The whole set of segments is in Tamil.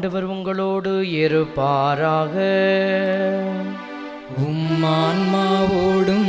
ஆண்டவர் உங்களோடு இருப்பாராக உம்மான்மாவோடும்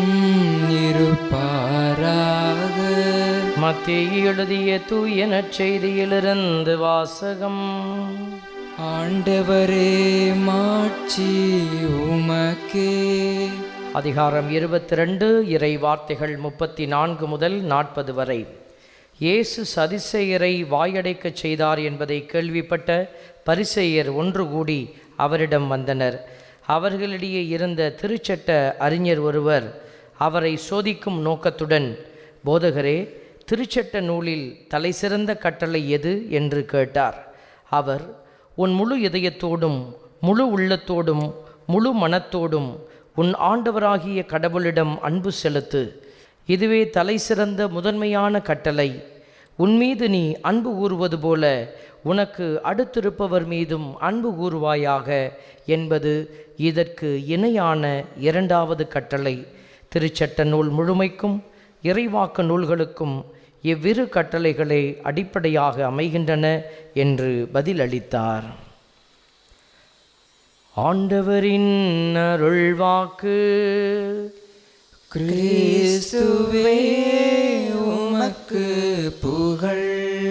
இருப்பாராக மத்திய எழுதிய தூய நற்செய்தியிலிருந்து வாசகம் ஆண்டவரே மாட்சி உமக்கே அதிகாரம் இருபத்தி ரெண்டு இறை வார்த்தைகள் முப்பத்தி நான்கு முதல் நாற்பது வரை இயேசு சதிசெயரை வாயடைக்கச் செய்தார் என்பதை கேள்விப்பட்ட பரிசெயர் ஒன்று கூடி அவரிடம் வந்தனர் அவர்களிடையே இருந்த திருச்சட்ட அறிஞர் ஒருவர் அவரை சோதிக்கும் நோக்கத்துடன் போதகரே திருச்சட்ட நூலில் தலைசிறந்த கட்டளை எது என்று கேட்டார் அவர் உன் முழு இதயத்தோடும் முழு உள்ளத்தோடும் முழு மனத்தோடும் உன் ஆண்டவராகிய கடவுளிடம் அன்பு செலுத்து இதுவே தலைசிறந்த முதன்மையான கட்டளை உன்மீது நீ அன்பு கூறுவது போல உனக்கு அடுத்திருப்பவர் மீதும் அன்பு கூறுவாயாக என்பது இதற்கு இணையான இரண்டாவது கட்டளை திருச்சட்ட நூல் முழுமைக்கும் இறைவாக்கு நூல்களுக்கும் இவ்விரு கட்டளைகளே அடிப்படையாக அமைகின்றன என்று பதிலளித்தார் ஆண்டவரின் அருள்வாக்கு கிறிஸ்துவே உமக்கு புகழ்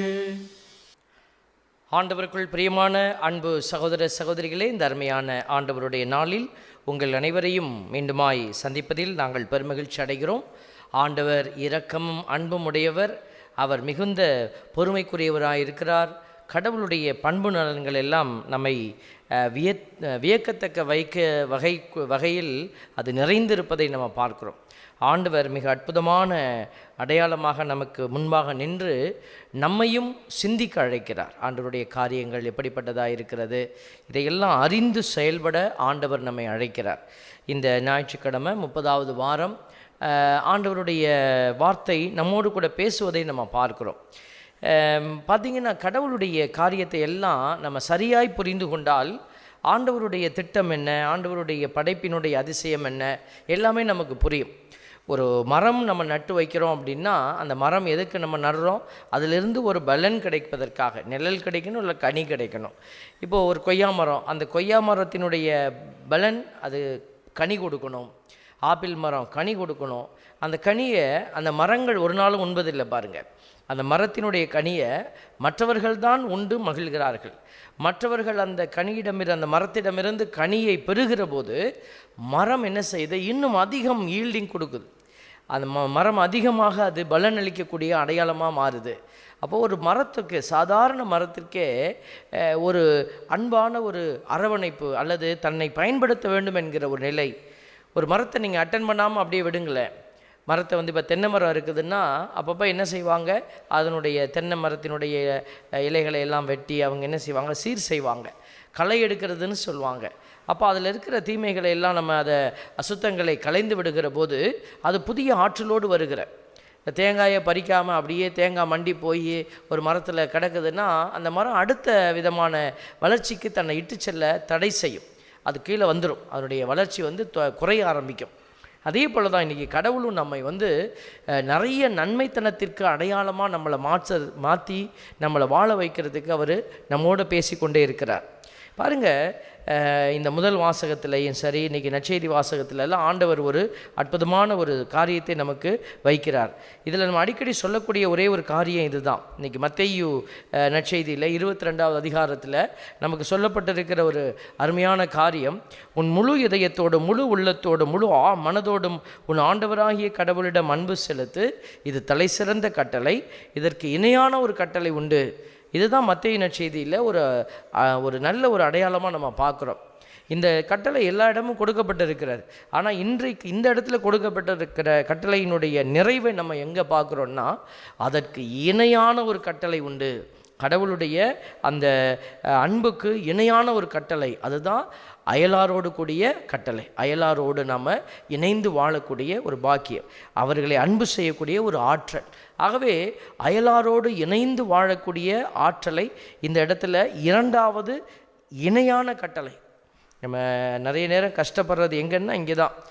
ஆண்டவருக்குள் பிரியமான அன்பு சகோதர சகோதரிகளே இந்த அருமையான ஆண்டவருடைய நாளில் உங்கள் அனைவரையும் மீண்டுமாய் சந்திப்பதில் நாங்கள் பெருமகிழ்ச்சி அடைகிறோம் ஆண்டவர் இரக்கமும் அன்பும் உடையவர் அவர் மிகுந்த பொறுமைக்குரியவராய் இருக்கிறார் கடவுளுடைய பண்பு நலன்கள் எல்லாம் நம்மை அஹ், விய வியக்கத்தக்க வைக்க வகை வகையில் அது நிறைந்திருப்பதை நம்ம பார்க்கிறோம் ஆண்டவர் மிக அற்புதமான அடையாளமாக நமக்கு முன்பாக நின்று நம்மையும் சிந்திக்க அழைக்கிறார் ஆண்டவருடைய காரியங்கள் எப்படிப்பட்டதாக இருக்கிறது இதையெல்லாம் அறிந்து செயல்பட ஆண்டவர் நம்மை அழைக்கிறார் இந்த ஞாயிற்றுக்கிழமை முப்பதாவது வாரம் அஹ், ஆண்டவருடைய வார்த்தை நம்மோடு கூட பேசுவதை நம்ம பார்க்கிறோம் அம், பார்த்தீங்கன்னா கடவுளுடைய காரியத்தை எல்லாம் நம்ம சரியாய் புரிந்து கொண்டால் ஆண்டவருடைய திட்டம் என்ன ஆண்டவருடைய படைப்பினுடைய அதிசயம் என்ன எல்லாமே நமக்கு புரியும் ஒரு மரம் நம்ம நட்டு வைக்கிறோம் அப்படின்னா அந்த மரம் எதுக்கு நம்ம நடுறோம் அதிலிருந்து ஒரு பலன் கிடைப்பதற்காக நிழல் கிடைக்கணும் இல்லை கனி கிடைக்கணும் இப்போது ஒரு கொய்யா மரம் அந்த கொய்யா மரத்தினுடைய பலன் அது கனி கொடுக்கணும் ஆப்பிள் மரம் கனி கொடுக்கணும் அந்த கனியை அந்த மரங்கள் ஒரு நாளும் உண்பதில்லை பாருங்கள் அந்த மரத்தினுடைய கனியை மற்றவர்கள் தான் உண்டு மகிழ்கிறார்கள் மற்றவர்கள் அந்த கனியிடமிரு அந்த மரத்திடமிருந்து கனியை பெறுகிற போது மரம் என்ன செய்யுது இன்னும் அதிகம் ஈல்டிங் கொடுக்குது அந்த ம மரம் அதிகமாக அது பலன் அளிக்கக்கூடிய அடையாளமாக மாறுது அப்போ ஒரு மரத்துக்கு சாதாரண மரத்திற்கே அஹ், ஒரு அன்பான ஒரு அரவணைப்பு அல்லது தன்னை பயன்படுத்த வேண்டும் என்கிற ஒரு நிலை ஒரு மரத்தை நீங்கள் அட்டன் பண்ணாமல் அப்படியே விடுங்களேன் மரத்தை வந்து இப்போ தென்னை மரம் இருக்குதுன்னா அப்பப்போ என்ன செய்வாங்க அதனுடைய தென்னை மரத்தினுடைய அஹ், இலைகளை எல்லாம் வெட்டி அவங்க என்ன செய்வாங்க சீர் செய்வாங்க களை எடுக்கிறதுன்னு சொல்லுவாங்க அப்போ அதில் இருக்கிற தீமைகளை எல்லாம் நம்ம அதை அசுத்தங்களை களைந்து விடுகிற போது அது புதிய ஆற்றலோடு வருகிற இந்த தேங்காயை பறிக்காமல் அப்படியே தேங்காய் மண்டி போய் ஒரு மரத்தில் கிடக்குதுன்னா அந்த மரம் அடுத்த விதமான வளர்ச்சிக்கு தன்னை இட்டு செல்ல தடை செய்யும் அது கீழே வந்துடும் அதனுடைய வளர்ச்சி வந்து தொ- குறைய ஆரம்பிக்கும் அதே போல தான் இன்றைக்கி கடவுளும் நம்மை வந்து அஹ், நிறைய நன்மைத்தனத்திற்கு அடையாளமாக நம்மளை மாற்ற மாற்றி நம்மளை வாழ வைக்கிறதுக்கு அவர் நம்மோடு பேசிக்கொண்டே இருக்கிறார் பாருங்கள் இந்த முதல் வாசகத்திலையும் சரி இன்றைக்கி நற்செய்தி வாசகத்துல எல்லாம் ஆண்டவர் ஒரு அற்புதமான ஒரு காரியத்தை நமக்கு வைக்கிறார் இதில் நம்ம அடிக்கடி சொல்லக்கூடிய ஒரே ஒரு காரியம் இதுதான் இன்றைக்கி மத்தையு அஹ், நற்செய்தியில் இருபத்தி ரெண்டாவது அதிகாரத்தில் நமக்கு சொல்லப்பட்டிருக்கிற ஒரு அருமையான காரியம் உன் முழு இதயத்தோடு முழு உள்ளத்தோடு முழு ஆ மனதோடும் உன் ஆண்டவராகிய கடவுளிடம் அன்பு செலுத்து இது தலைசிறந்த கட்டளை இதற்கு இணையான ஒரு கட்டளை உண்டு இதுதான் மத்திய நற்செய்தியில் ஒரு அஹ், ஒரு நல்ல ஒரு அடையாளமாக நம்ம பார்க்குறோம் இந்த கட்டளை எல்லா இடமும் கொடுக்கப்பட்டிருக்கிறது ஆனால் இன்றைக்கு இந்த இடத்துல கொடுக்கப்பட்டிருக்கிற கட்டளையினுடைய நிறைவை நம்ம எங்கே பார்க்குறோன்னா அதற்கு இணையான ஒரு கட்டளை உண்டு கடவுளுடைய அந்த அஹ், அன்புக்கு இணையான ஒரு கட்டளை அதுதான் அயலாரோடு கூடிய கட்டளை அயலாரோடு நாம் இணைந்து வாழக்கூடிய ஒரு பாக்கியம் அவர்களை அன்பு செய்யக்கூடிய ஒரு ஆற்றல் ஆகவே அயலாரோடு இணைந்து வாழக்கூடிய ஆற்றலை இந்த இடத்துல இரண்டாவது இணையான கட்டளை நம்ம நிறைய நேரம் கஷ்டப்படுறது எங்கன்னா இங்கே தான்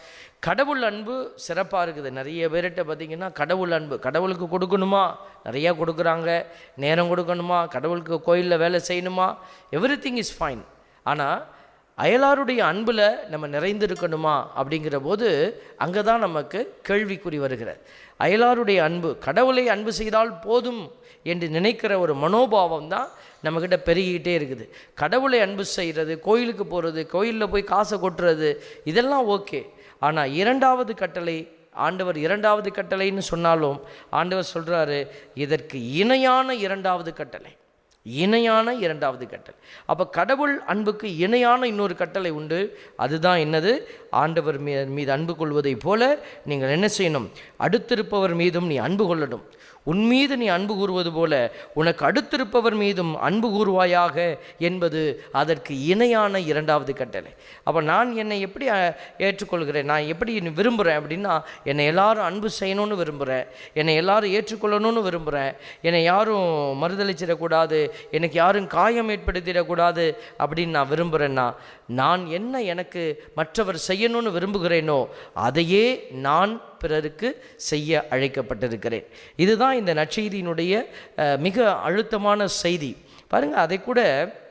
கடவுள் அன்பு சிறப்பாக இருக்குது நிறைய பேர்கிட்ட பார்த்தீங்கன்னா கடவுள் அன்பு கடவுளுக்கு கொடுக்கணுமா நிறையா கொடுக்குறாங்க நேரம் கொடுக்கணுமா கடவுளுக்கு கோயிலில் வேலை செய்யணுமா எவ்ரி திங் இஸ் ஃபைன் ஆனால் அயலாருடைய அன்பில் நம்ம நிறைந்திருக்கணுமா அப்படிங்கிற போது அங்கே தான் நமக்கு கேள்விக்குறி வருகிறது அயலாருடைய அன்பு கடவுளை அன்பு செய்தால் போதும் என்று நினைக்கிற ஒரு மனோபாவம் தான் நம்மக்கிட்ட பெருகிக்கிட்டே இருக்குது கடவுளை அன்பு செய்கிறது கோயிலுக்கு போகிறது கோயிலில் போய் காசை கொட்டுறது இதெல்லாம் ஓகே ஆனால் இரண்டாவது கட்டளை ஆண்டவர் இரண்டாவது கட்டளைன்னு சொன்னாலும் ஆண்டவர் சொல்கிறாரு இதற்கு இணையான இரண்டாவது கட்டளை இணையான இரண்டாவது கட்டளை அப்போ கடவுள் அன்புக்கு இணையான இன்னொரு கட்டளை உண்டு அதுதான் என்னது ஆண்டவர் மீ மீது அன்பு கொள்வதைப் போல நீங்கள் என்ன செய்யணும் அடுத்திருப்பவர் மீதும் நீ அன்பு கொள்ளணும் உன் மீது நீ அன்பு கூறுவது போல உனக்கு அடுத்திருப்பவர் மீதும் அன்பு கூறுவாயாக என்பது அதற்கு இணையான இரண்டாவது கட்டளை அப்போ நான் என்னை எப்படி அஹ், ஏற்றுக்கொள்கிறேன் நான் எப்படி விரும்புகிறேன் அப்படின்னா என்னை எல்லாரும் அன்பு செய்யணும்னு விரும்புகிறேன் என்னை எல்லாரும் ஏற்றுக்கொள்ளணும்னு விரும்புகிறேன் என்னை யாரும் மறுதளிச்சிடக்கூடாது எனக்கு யாரும் காயம் ஏற்படுத்திடக்கூடாது அப்படின்னு நான் விரும்புகிறேன்னா நான் என்ன எனக்கு மற்றவர் செய்யணும்னு விரும்புகிறேனோ அதையே நான் பிறருக்கு செய்ய அழைக்கப்பட்டிருக்கிறேன் இதுதான் இந்த நற்செய்தியினுடைய அஹ், மிக அழுத்தமான செய்தி பாருங்கள் அதை கூட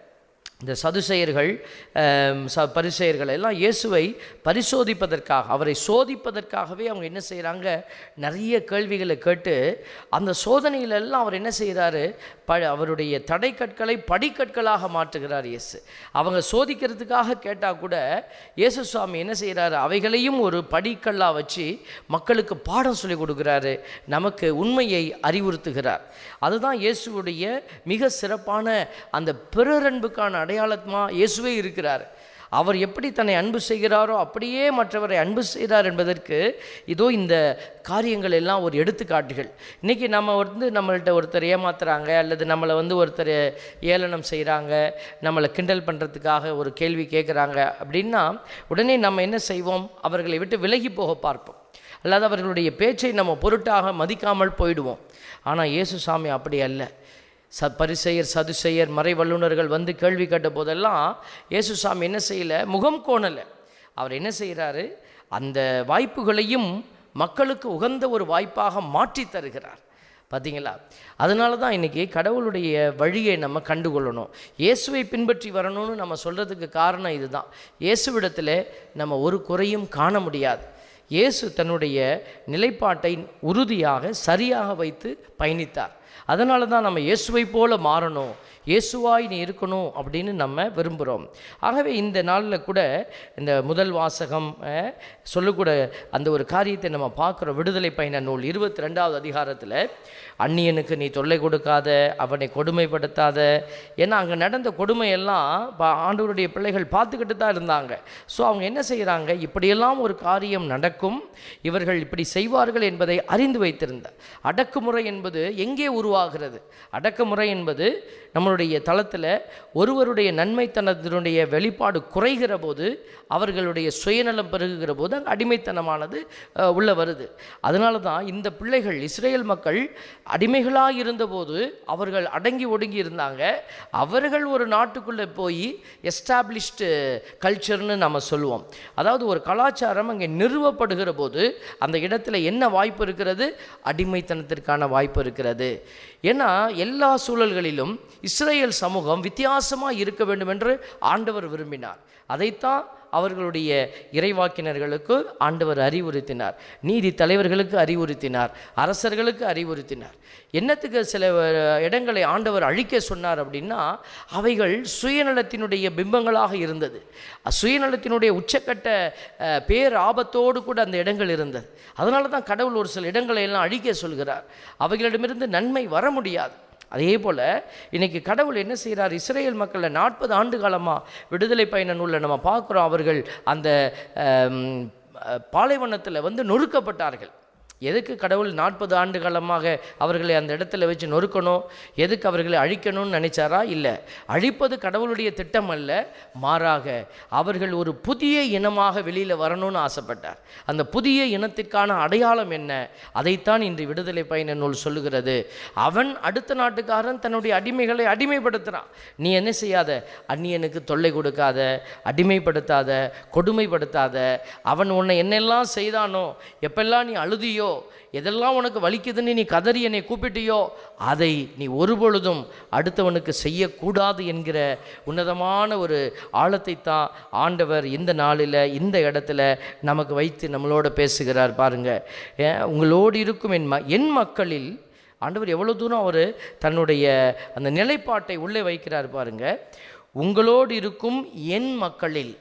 இந்த சதுசெயர்கள் ஆம், ச பரிசெயர்கள் எல்லாம் இயேசுவை பரிசோதிப்பதற்காக அவரை சோதிப்பதற்காகவே அவங்க என்ன செய்கிறாங்க நிறைய கேள்விகளை கேட்டு அந்த சோதனையில எல்லாம் அவர் என்ன செய்கிறாரு ப அவருடைய தடைக்கற்களை படிக்கற்களாக மாற்றுகிறார் இயேசு அவங்க சோதிக்கிறதுக்காக கேட்டால் கூட இயேசு சுவாமி என்ன செய்கிறாரு அவைகளையும் ஒரு படிக்கல்லாக வச்சு மக்களுக்கு பாடம் சொல்லி கொடுக்குறாரு நமக்கு உண்மையை அறிவுறுத்துகிறார் அதுதான் இயேசுவுடைய மிக சிறப்பான அந்த பிறரன்புக்கான அடையாளமாக இயேசுவே இருக்கிறார் அவர் எப்படி தன்னை அன்பு செய்கிறாரோ அப்படியே மற்றவரை அன்பு செய்கிறார் என்பதற்கு இதோ இந்த காரியங்கள் எல்லாம் ஒரு எடுத்துக்காட்டுகள் இன்றைக்கி நம்ம வந்து நம்மள்ட்ட ஒருத்தர் ஏமாத்துறாங்க அல்லது நம்மளை வந்து ஒருத்தர் ஏளனம் செய்கிறாங்க நம்மளை கிண்டல் பண்ணுறதுக்காக ஒரு கேள்வி கேட்குறாங்க அப்படின்னா உடனே நம்ம என்ன செய்வோம் அவர்களை விட்டு விலகி போக பார்ப்போம் அல்லது அவர்களுடைய பேச்சை நம்ம பொருட்டாக மதிக்காமல் போயிடுவோம் ஆனால் இயேசு சாமி அப்படி அல்ல ச பரிசெயர் சதுசெயர் மறை வல்லுநர்கள் வந்து கேள்வி கேட்ட போதெல்லாம் இயேசு சாமி என்ன செய்யலை முகம் கோணலை அவர் என்ன செய்கிறாரு அந்த வாய்ப்புகளையும் மக்களுக்கு உகந்த ஒரு வாய்ப்பாக மாற்றி தருகிறார் பார்த்தீங்களா அதனால தான் இன்றைக்கி கடவுளுடைய வழியை நம்ம கண்டுகொள்ளணும் இயேசுவை பின்பற்றி வரணும்னு நம்ம சொல்கிறதுக்கு காரணம் இதுதான் இயேசுவிடத்தில் நம்ம ஒரு குறையும் காண முடியாது இயேசு தன்னுடைய நிலைப்பாட்டை உறுதியாக சரியாக வைத்து பயணித்தார் அதனால தான் நம்ம இயேசுவை போல மாறணும் இயேசுவாய் நீ இருக்கணும் அப்படின்னு நம்ம விரும்புகிறோம் ஆகவே இந்த நாளில் கூட இந்த முதல் வாசகம் அஹ், சொல்லக்கூட அந்த ஒரு காரியத்தை நம்ம பார்க்குறோம் விடுதலை பயண நூல் இருபத்தி ரெண்டாவது அதிகாரத்தில் அந்நியனுக்கு நீ தொல்லை கொடுக்காத அவனை கொடுமைப்படுத்தாத ஏன்னா அங்கே நடந்த கொடுமையெல்லாம் பா- ஆண்டவருடைய பிள்ளைகள் பார்த்துக்கிட்டு தான் இருந்தாங்க ஸோ அவங்க என்ன செய்கிறாங்க இப்படியெல்லாம் ஒரு காரியம் நடக்கும் இவர்கள் இப்படி செய்வார்கள் என்பதை அறிந்து வைத்திருந்தார் அடக்குமுறை என்பது எங்கே உருவாகிறது அடக்குமுறை என்பது நம்மளுடைய தளத்தில் ஒருவருடைய நன்மைத்தனத்தினுடைய வெளிப்பாடு குறைகிற போது அவர்களுடைய சுயநலம் பெருகுகிற போது அங்கே அடிமைத்தனமானது அஹ், உள்ள வருது அதனால தான் இந்த பிள்ளைகள் இஸ்ரேல் மக்கள் அடிமைகளாக இருந்தபோது அவர்கள் அடங்கி ஒடுங்கி இருந்தாங்க அவர்கள் ஒரு நாட்டுக்குள்ளே போய் எஸ்டாப்ளிஷ்டு கல்ச்சர்னு நம்ம சொல்லுவோம் அதாவது ஒரு கலாச்சாரம் அங்கே நிறுவப்படுகிற போது அந்த இடத்துல என்ன வாய்ப்பு இருக்கிறது அடிமைத்தனத்திற்கான வாய்ப்பு இருக்கிறது ஏன்னா எல்லா சூழல்களிலும் இஸ்ரேல் சமூகம் வித்தியாசமாக இருக்க வேண்டும் என்று ஆண்டவர் விரும்பினார் அதைத்தான் அவர்களுடைய இறைவாக்கினர்களுக்கு ஆண்டவர் அறிவுறுத்தினார் நீதி தலைவர்களுக்கு அறிவுறுத்தினார் அரசர்களுக்கு அறிவுறுத்தினார் என்னத்துக்கு சில அஹ், இடங்களை ஆண்டவர் அழிக்க சொன்னார் அப்படின்னா அவைகள் சுயநலத்தினுடைய பிம்பங்களாக இருந்தது அஹ், சுயநலத்தினுடைய உச்சக்கட்ட அஹ், பேர் ஆபத்தோடு கூட அந்த இடங்கள் இருந்தது அதனால தான் கடவுள் ஒரு சில இடங்களை எல்லாம் அழிக்க சொல்கிறார் அவைகளிடமிருந்து நன்மை வர முடியாது அதே போல் இன்னைக்கு கடவுள் என்ன செய்கிறார் இஸ்ரேல் மக்களை நாற்பது ஆண்டு காலமாக விடுதலை பயண நூலில் நம்ம பார்க்குறோம் அவர்கள் அந்த பாலைவனத்தில் வந்து நொறுக்கப்பட்டார்கள் எதுக்கு கடவுள் நாற்பது ஆண்டு காலமாக அவர்களை அந்த இடத்துல வச்சு நொறுக்கணும் எதுக்கு அவர்களை அழிக்கணும்னு நினைச்சாரா இல்லை அழிப்பது கடவுளுடைய திட்டம் அல்ல மாறாக அவர்கள் ஒரு புதிய இனமாக வெளியில் வரணும்னு ஆசைப்பட்டார் அந்த புதிய இனத்திற்கான அடையாளம் என்ன அதைத்தான் இன்று விடுதலை பயண நூல் சொல்லுகிறது அவன் அடுத்த நாட்டுக்காரன் தன்னுடைய அடிமைகளை அடிமைப்படுத்துகிறான் நீ என்ன செய்யாத அந்நியனுக்கு தொல்லை கொடுக்காத அடிமைப்படுத்தாத கொடுமைப்படுத்தாத அவன் உன்னை என்னெல்லாம் செய்தானோ எப்பெல்லாம் நீ அழுதியோ எதெல்லாம் உனக்கு வலிக்குதுன்னு நீ கதறி என்னை கூப்பிட்டியோ அதை நீ ஒருபொழுதும் அடுத்தவனுக்கு செய்யக்கூடாது என்கிற உன்னதமான ஒரு ஆழத்தை தான் ஆண்டவர் இந்த நாளில் இந்த இடத்துல நமக்கு வைத்து நம்மளோட பேசுகிறார் பாருங்க ஏன், உங்களோடு இருக்கும் என் ம என் மக்களில் ஆண்டவர் எவ்வளோ தூரம் அவர் தன்னுடைய அந்த நிலைப்பாட்டை உள்ளே வைக்கிறார் பாருங்க உங்களோடு இருக்கும் என் மக்களில்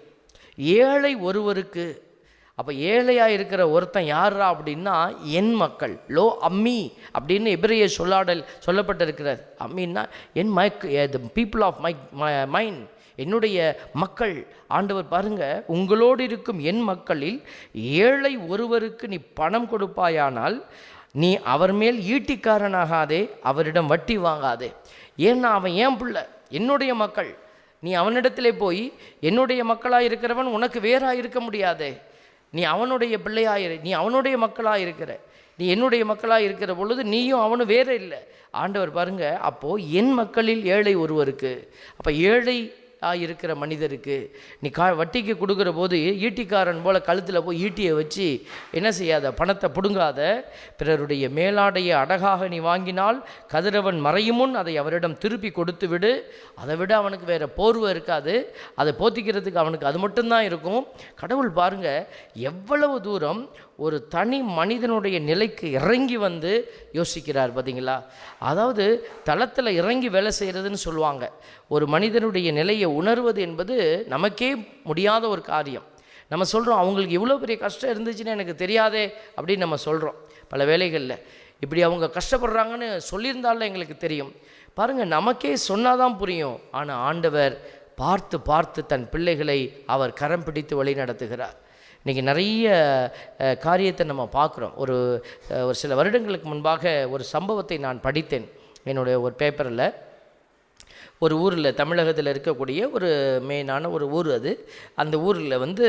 ஏழை ஒருவருக்கு அப்போ ஏழையாக இருக்கிற ஒருத்தன் யாரா அப்படின்னா என் மக்கள் லோ அம்மி அப்படின்னு எபிரேய சொல்லாடல் சொல்லப்பட்டிருக்கிறது அம்மின்னா என் மைக் the people of my mind என்னுடைய மக்கள் ஆண்டவர் பாருங்க உங்களோடு இருக்கும் என் மக்களில் ஏழை ஒருவருக்கு நீ பணம் கொடுப்பாயானால் நீ அவர் மேல் ஈட்டிக்காரனாகாதே அவரிடம் வட்டி வாங்காதே ஏன்னா அவன் ஏன் பிள்ளை என்னுடைய மக்கள் நீ அவனிடத்திலே போய் என்னுடைய மக்களாக இருக்கிறவன் உனக்கு வேறாக இருக்க முடியாதே நீ அவனுடைய பிள்ளையாயிரு நீ அவனுடைய மக்களாக இருக்கிற நீ என்னுடைய மக்களாக இருக்கிற பொழுது நீயும் அவனும் வேற இல்லை ஆண்டவர் பாருங்க அப்போது என் மக்களில் ஏழை ஒருவருக்கு அப்போ ஏழை இருக்கிற மனிதருக்கு நீ கா வட்டிக்கு கொடுக்குற போது ஈட்டிக்காரன் போல் கழுத்தில் போய் ஈட்டியை வச்சு என்ன செய்யாத பணத்தை பிடுங்காத பிறருடைய மேலாடையை அடகாக நீ வாங்கினால் கதிரவன் மறையும் முன் அதை அவரிடம் திருப்பி கொடுத்து விடு அதை விட அவனுக்கு வேற போர்வை இருக்காது அதை போத்திக்கிறதுக்கு அவனுக்கு அது மட்டும்தான் இருக்கும் கடவுள் பாருங்க எவ்வளவு தூரம் ஒரு தனி மனிதனுடைய நிலைக்கு இறங்கி வந்து யோசிக்கிறார் பார்த்தீங்களா அதாவது தளத்தில் இறங்கி வேலை செய்கிறதுன்னு சொல்லுவாங்க ஒரு மனிதனுடைய நிலையை உணர்வது என்பது நமக்கே முடியாத ஒரு காரியம் நம்ம சொல்கிறோம் அவங்களுக்கு இவ்வளோ பெரிய கஷ்டம் இருந்துச்சுன்னு எனக்கு தெரியாதே அப்படின்னு நம்ம சொல்கிறோம் பல வேலைகளில் இப்படி அவங்க கஷ்டப்படுறாங்கன்னு சொல்லியிருந்தாலும் எங்களுக்கு தெரியும் பாருங்கள் நமக்கே சொன்னாதான் புரியும் ஆனால் ஆண்டவர் பார்த்து பார்த்து தன் பிள்ளைகளை அவர் கரம் பிடித்து வழி நடத்துகிறார் இன்றைக்கி நிறைய அஹ், காரியத்தை நம்ம பார்க்குறோம் ஒரு அஹ், ஒரு சில வருடங்களுக்கு முன்பாக ஒரு சம்பவத்தை நான் படித்தேன் என்னுடைய ஒரு பேப்பரில் ஒரு ஊரில் தமிழகத்தில் இருக்கக்கூடிய ஒரு மெயினான ஒரு ஊர் அது அந்த ஊரில் வந்து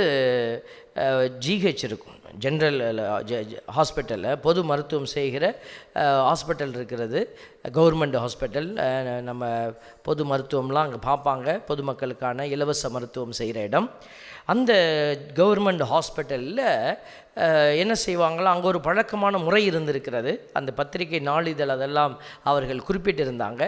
ஜிஹெச் இருக்கும் ஜென்ரல் ஹாஸ்பிட்டலில் பொது மருத்துவம் செய்கிற ஹாஸ்பிட்டல் இருக்கிறது கவர்மெண்ட் ஹாஸ்பிட்டல் நம்ம பொது மருத்துவம்லாம் அங்கே பார்ப்பாங்க பொதுமக்களுக்கான இலவச மருத்துவம் செய்கிற இடம் அந்த கவர்மெண்ட் ஹாஸ்பிட்டலில் என்ன செய்வாங்களோ அங்கே ஒரு பழக்கமான முறை இருந்திருக்கிறது அந்த பத்திரிகை நாளிதழ் அதெல்லாம் அவர்கள் குறிப்பிட்டிருந்தாங்க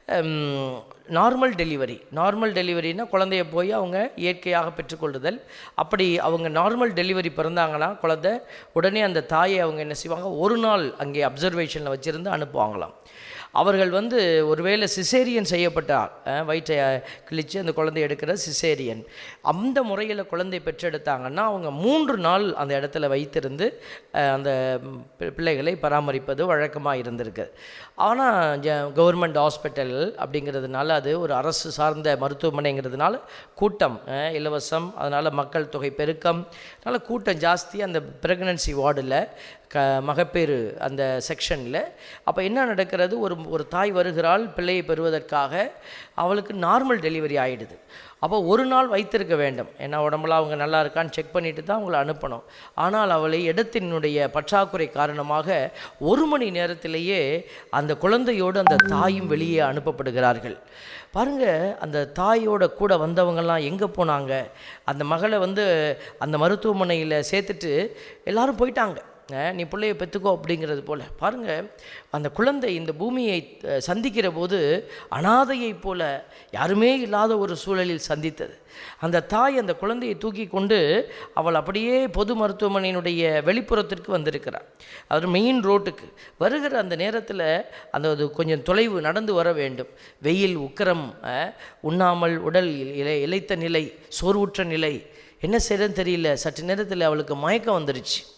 நார்மல் டெலிவரி நார்மல் டெலிவரினா குழந்தைய போய் அவங்க இயற்கையாக பெற்றுக்கொள்ளுதல் அப்படி அவங்க நார்மல் டெலிவரி பிறந்தாங்கன்னா குழந்தை உடனே அந்த தாயை அவங்க என்ன செய்வாங்க ஒரு நாள் அங்கே அப்சர்வேஷனில் வச்சுருந்து அனுப்புவாங்களாம் அவர்கள் வந்து ஒருவேளை சிசேரியன் செய்யப்பட்டால் அஹ், வயிற்றை கிழித்து அந்த குழந்தை எடுக்கிற சிசேரியன் அந்த முறையில் குழந்தை பெற்றெடுத்தாங்கன்னா அவங்க மூன்று நாள் அந்த இடத்துல வைத்திருந்து அஹ், அந்த பி- பிள்ளைகளை பராமரிப்பது வழக்கமாக இருந்திருக்கு ஆனால் கவர்மெண்ட் ஹாஸ்பிட்டல் அப்படிங்கிறதுனால அது ஒரு அரசு சார்ந்த மருத்துவமனைங்கிறதுனால கூட்டம் அஹ், இலவசம் அதனால் மக்கள் தொகை பெருக்கம் அதனால் கூட்டம் ஜாஸ்தி அந்த ப்ரெக்னன்சி வார்டில் க மகப்பேறு அந்த செக்ஷனில் அப்போ என்ன நடக்கிறது ஒரு ஒரு தாய் வருகிறாள் பிள்ளையை பெறுவதற்காக அவளுக்கு நார்மல் டெலிவரி ஆகிடுது அப்போ ஒரு நாள் வைத்திருக்க வேண்டும் ஏன்னா உடம்புல அவங்க நல்லா இருக்கான்னு செக் பண்ணிட்டு தான் அவங்கள அனுப்பணும் ஆனால் அவளை இடத்தினுடைய பற்றாக்குறை காரணமாக ஒரு மணி நேரத்திலேயே அந்த குழந்தையோடு அந்த தாயும் வெளியே அனுப்பப்படுகிறார்கள் பாருங்க அந்த தாயோட கூட வந்தவங்கெல்லாம் எங்கே போனாங்க அந்த மகளை வந்து அந்த மருத்துவமனையில் சேர்த்துட்டு எல்லாரும் போயிட்டாங்க அஹ் நீ பிள்ளைய பெற்றுக்கோ அப்படிங்கிறது போல் பாருங்கள் அந்த குழந்தை இந்த பூமியை அஹ், சந்திக்கிற போது அனாதையைப் போல யாருமே இல்லாத ஒரு சூழலில் சந்தித்தது அந்த தாய் அந்த குழந்தையை தூக்கி கொண்டு அவள் அப்படியே பொது மருத்துவமனையினுடைய வெளிப்புறத்திற்கு வந்திருக்கிறார் அவர் மெயின் ரோட்டுக்கு வருகிற அந்த நேரத்தில் அந்த அது கொஞ்சம் தொலைவு நடந்து வர வேண்டும் வெயில் உக்கிரம் அஹ், உண்ணாமல் உடல் இலை இளைத்த நிலை சோர்வுற்ற நிலை என்ன செய்யறதுன்னு தெரியல சற்று நேரத்தில் அவளுக்கு மயக்கம் வந்துருச்சு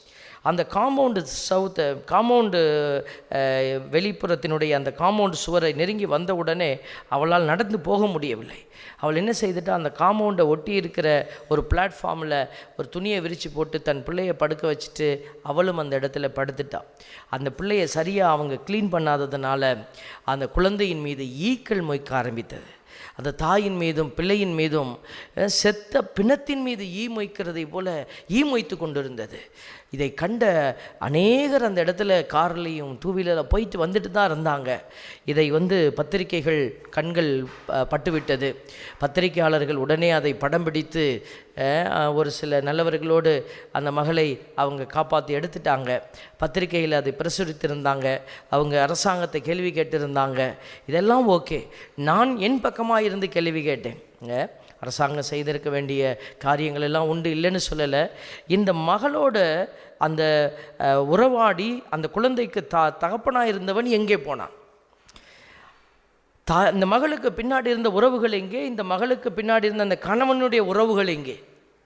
அந்த காம்பவுண்டு சவுத்த காம்பவுண்டு வெளிப்புறத்தினுடைய அந்த காம்பவுண்டு சுவரை நெருங்கி வந்த உடனே அவளால் நடந்து போக முடியவில்லை அவள் என்ன செய்துட்டா அந்த காம்பவுண்டை ஒட்டி இருக்கிற ஒரு பிளாட்ஃபார்மில் ஒரு துணியை விரித்து போட்டு தன் பிள்ளையை படுக்க வச்சுட்டு அவளும் அந்த இடத்துல படுத்துட்டா அந்த பிள்ளையை சரியாக அவங்க க்ளீன் பண்ணாததுனால அந்த குழந்தையின் மீது ஈக்கள் மொய்க்க ஆரம்பித்தது அந்த தாயின் மீதும் பிள்ளையின் மீதும் அஹ், செத்த பிணத்தின் மீது ஈ மொய்க்கிறதை போல ஈ மொய்த்து கொண்டிருந்தது இதை கண்ட அநேகர் அந்த இடத்துல கார்லேயும் டூ வீலரில் போயிட்டு வந்துட்டு தான் இருந்தாங்க இதை வந்து பத்திரிகைகள் கண்கள் ப- பட்டுவிட்டது பத்திரிகையாளர்கள் உடனே அதை படம் பிடித்து அஹ், ஒரு சில நல்லவர்களோடு அந்த மகளை அவங்க காப்பாற்றி எடுத்துட்டாங்க பத்திரிகையில் அதை பிரசுரித்திருந்தாங்க அவங்க அரசாங்கத்தை கேள்வி கேட்டிருந்தாங்க இதெல்லாம் ஓகே நான் என் பக்கமாக இருந்து கேள்வி கேட்டேன் அஹ், அரசாங்கம் செய்திருக்க வேண்டிய காரியங்கள் எல்லாம் உண்டு இல்லைன்னு சொல்லலை இந்த மகளோட அந்த அஹ், உறவாடி அந்த குழந்தைக்கு த தகப்பனாக இருந்தவன் எங்கே போனான் தா இந்த மகளுக்கு பின்னாடி இருந்த உறவுகள் எங்கே இந்த மகளுக்கு பின்னாடி இருந்த அந்த கணவனுடைய உறவுகள் எங்கே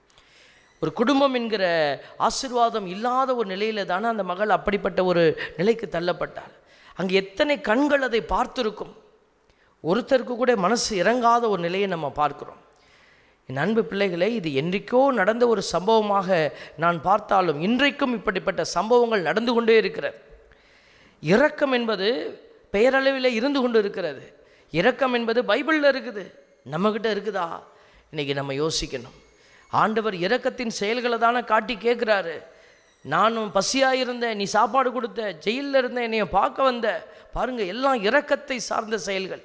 ஒரு குடும்பம் என்கிற ஆசீர்வாதம் இல்லாத ஒரு நிலையில தானே அந்த மகள் அப்படிப்பட்ட ஒரு நிலைக்கு தள்ளப்பட்டாள் அங்கே எத்தனை கண்கள் அதை பார்த்திருக்கும் ஒருத்தருக்கு கூட மனசு இறங்காத ஒரு நிலையை நம்ம பார்க்கிறோம் என் அன்பு பிள்ளைகளே இது என்றைக்கோ நடந்த ஒரு சம்பவமாக நான் பார்த்தாலும் இன்றைக்கும் இப்படிப்பட்ட சம்பவங்கள் நடந்து கொண்டே இருக்கிறது இரக்கம் என்பது பெயரளவில் இருந்து கொண்டு இருக்கிறது இரக்கம் என்பது பைபிளில் இருக்குது நம்மக்கிட்ட இருக்குதா இன்னைக்கு நம்ம யோசிக்கணும் ஆண்டவர் இரக்கத்தின் செயல்களை தானே காட்டி கேட்குறாரு நானும் பசியாக இருந்தேன் நீ சாப்பாடு கொடுத்த ஜெயிலில் இருந்தேன் என்னைய பார்க்க வந்த பாருங்க எல்லாம் இரக்கத்தை சார்ந்த செயல்கள்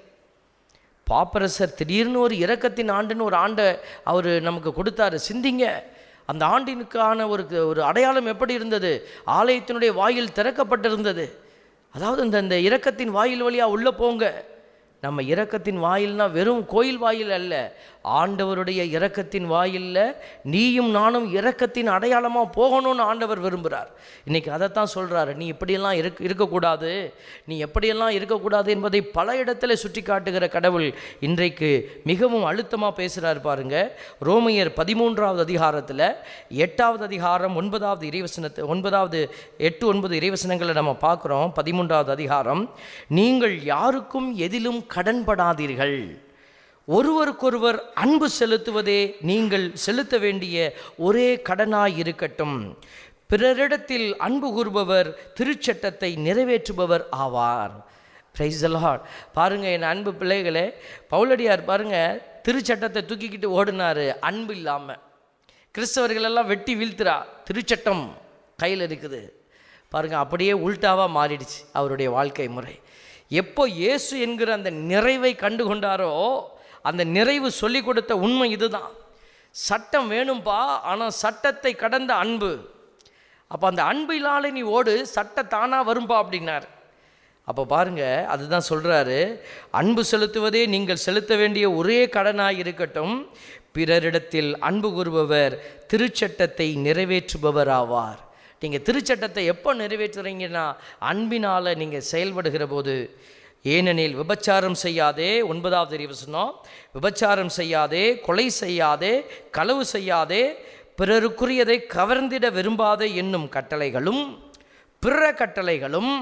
பாப்பரசர் திடீர்னு ஒரு இரக்கத்தின் ஆண்டுன்னு ஒரு ஆண்டை அவர் நமக்கு கொடுத்தாரு சிந்திங்க அந்த ஆண்டினுக்கான ஒரு ஒரு அடையாளம் எப்படி இருந்தது ஆலயத்தினுடைய வாயில் திறக்கப்பட்டிருந்தது அதாவது இந்த இந்த இரக்கத்தின் வாயில் வழியாக உள்ளே போங்க நம்ம இரக்கத்தின் வாயில்னா வெறும் கோயில் வாயில் அல்ல ஆண்டவருடைய இரக்கத்தின் வாயில்ல நீயும் நானும் இரக்கத்தின் அடையாளமாக போகணும்னு ஆண்டவர் விரும்புகிறார் இன்னைக்கு அதைத்தான் சொல்கிறாரு நீ இப்படியெல்லாம் இருக்க இருக்கக்கூடாது நீ எப்படியெல்லாம் இருக்கக்கூடாது என்பதை பல இடத்துல சுட்டி காட்டுகிற கடவுள் இன்றைக்கு மிகவும் அழுத்தமாக பேசுகிறார் பாருங்க ரோமையர் பதிமூன்றாவது அதிகாரத்தில் எட்டாவது அதிகாரம் ஒன்பதாவது இறைவசனத்தை ஒன்பதாவது எட்டு ஒன்பது இறைவசனங்களை நம்ம பார்க்குறோம் பதிமூன்றாவது அதிகாரம் நீங்கள் யாருக்கும் எதிலும் கடன்படாதீர்கள் ஒருவருக்கொருவர் அன்பு செலுத்துவதே நீங்கள் செலுத்த வேண்டிய ஒரே கடனாய் இருக்கட்டும் பிறரிடத்தில் அன்பு கூறுபவர் திருச்சட்டத்தை நிறைவேற்றுபவர் ஆவார் பிரைஸ் லார்ட் பாருங்க என் அன்பு பிள்ளைகளே பவுலடியார் பாருங்க திருச்சட்டத்தை தூக்கிக்கிட்டு ஓடினாரு அன்பு இல்லாமல் கிறிஸ்தவர்கள் எல்லாம் வெட்டி வீழ்த்துறா திருச்சட்டம் கையில் இருக்குது பாருங்க அப்படியே உல்டாவாக மாறிடுச்சு அவருடைய வாழ்க்கை முறை எப்போ இயேசு என்கிற அந்த நிறைவை கண்டு கொண்டாரோ அந்த நிறைவு சொல்லி கொடுத்த உண்மை இதுதான் சட்டம் வேணும்பா ஆனால் சட்டத்தை கடந்த அன்பு அப்போ அந்த அன்பு இல்லாத நீ ஓடு சட்ட தானாக வரும்பா அப்படின்னார் அப்போ பாருங்க அதுதான் சொல்கிறாரு அன்பு செலுத்துவதே நீங்கள் செலுத்த வேண்டிய ஒரே கடனாய் இருக்கட்டும் பிறரிடத்தில் அன்பு கூறுபவர் திருச்சட்டத்தை நிறைவேற்றுபவர் ஆவார் நீங்கள் திருச்சட்டத்தை எப்போ நிறைவேற்றுறீங்கன்னா அன்பினால் நீங்கள் செயல்படுகிற போது ஏனெனில் விபச்சாரம் செய்யாதே ஒன்பதாவது அறிவசனம் விபச்சாரம் செய்யாதே கொலை செய்யாதே களவு செய்யாதே பிறருக்குரியதை கவர்ந்திட விரும்பாதே என்னும் கட்டளைகளும் பிற கட்டளைகளும்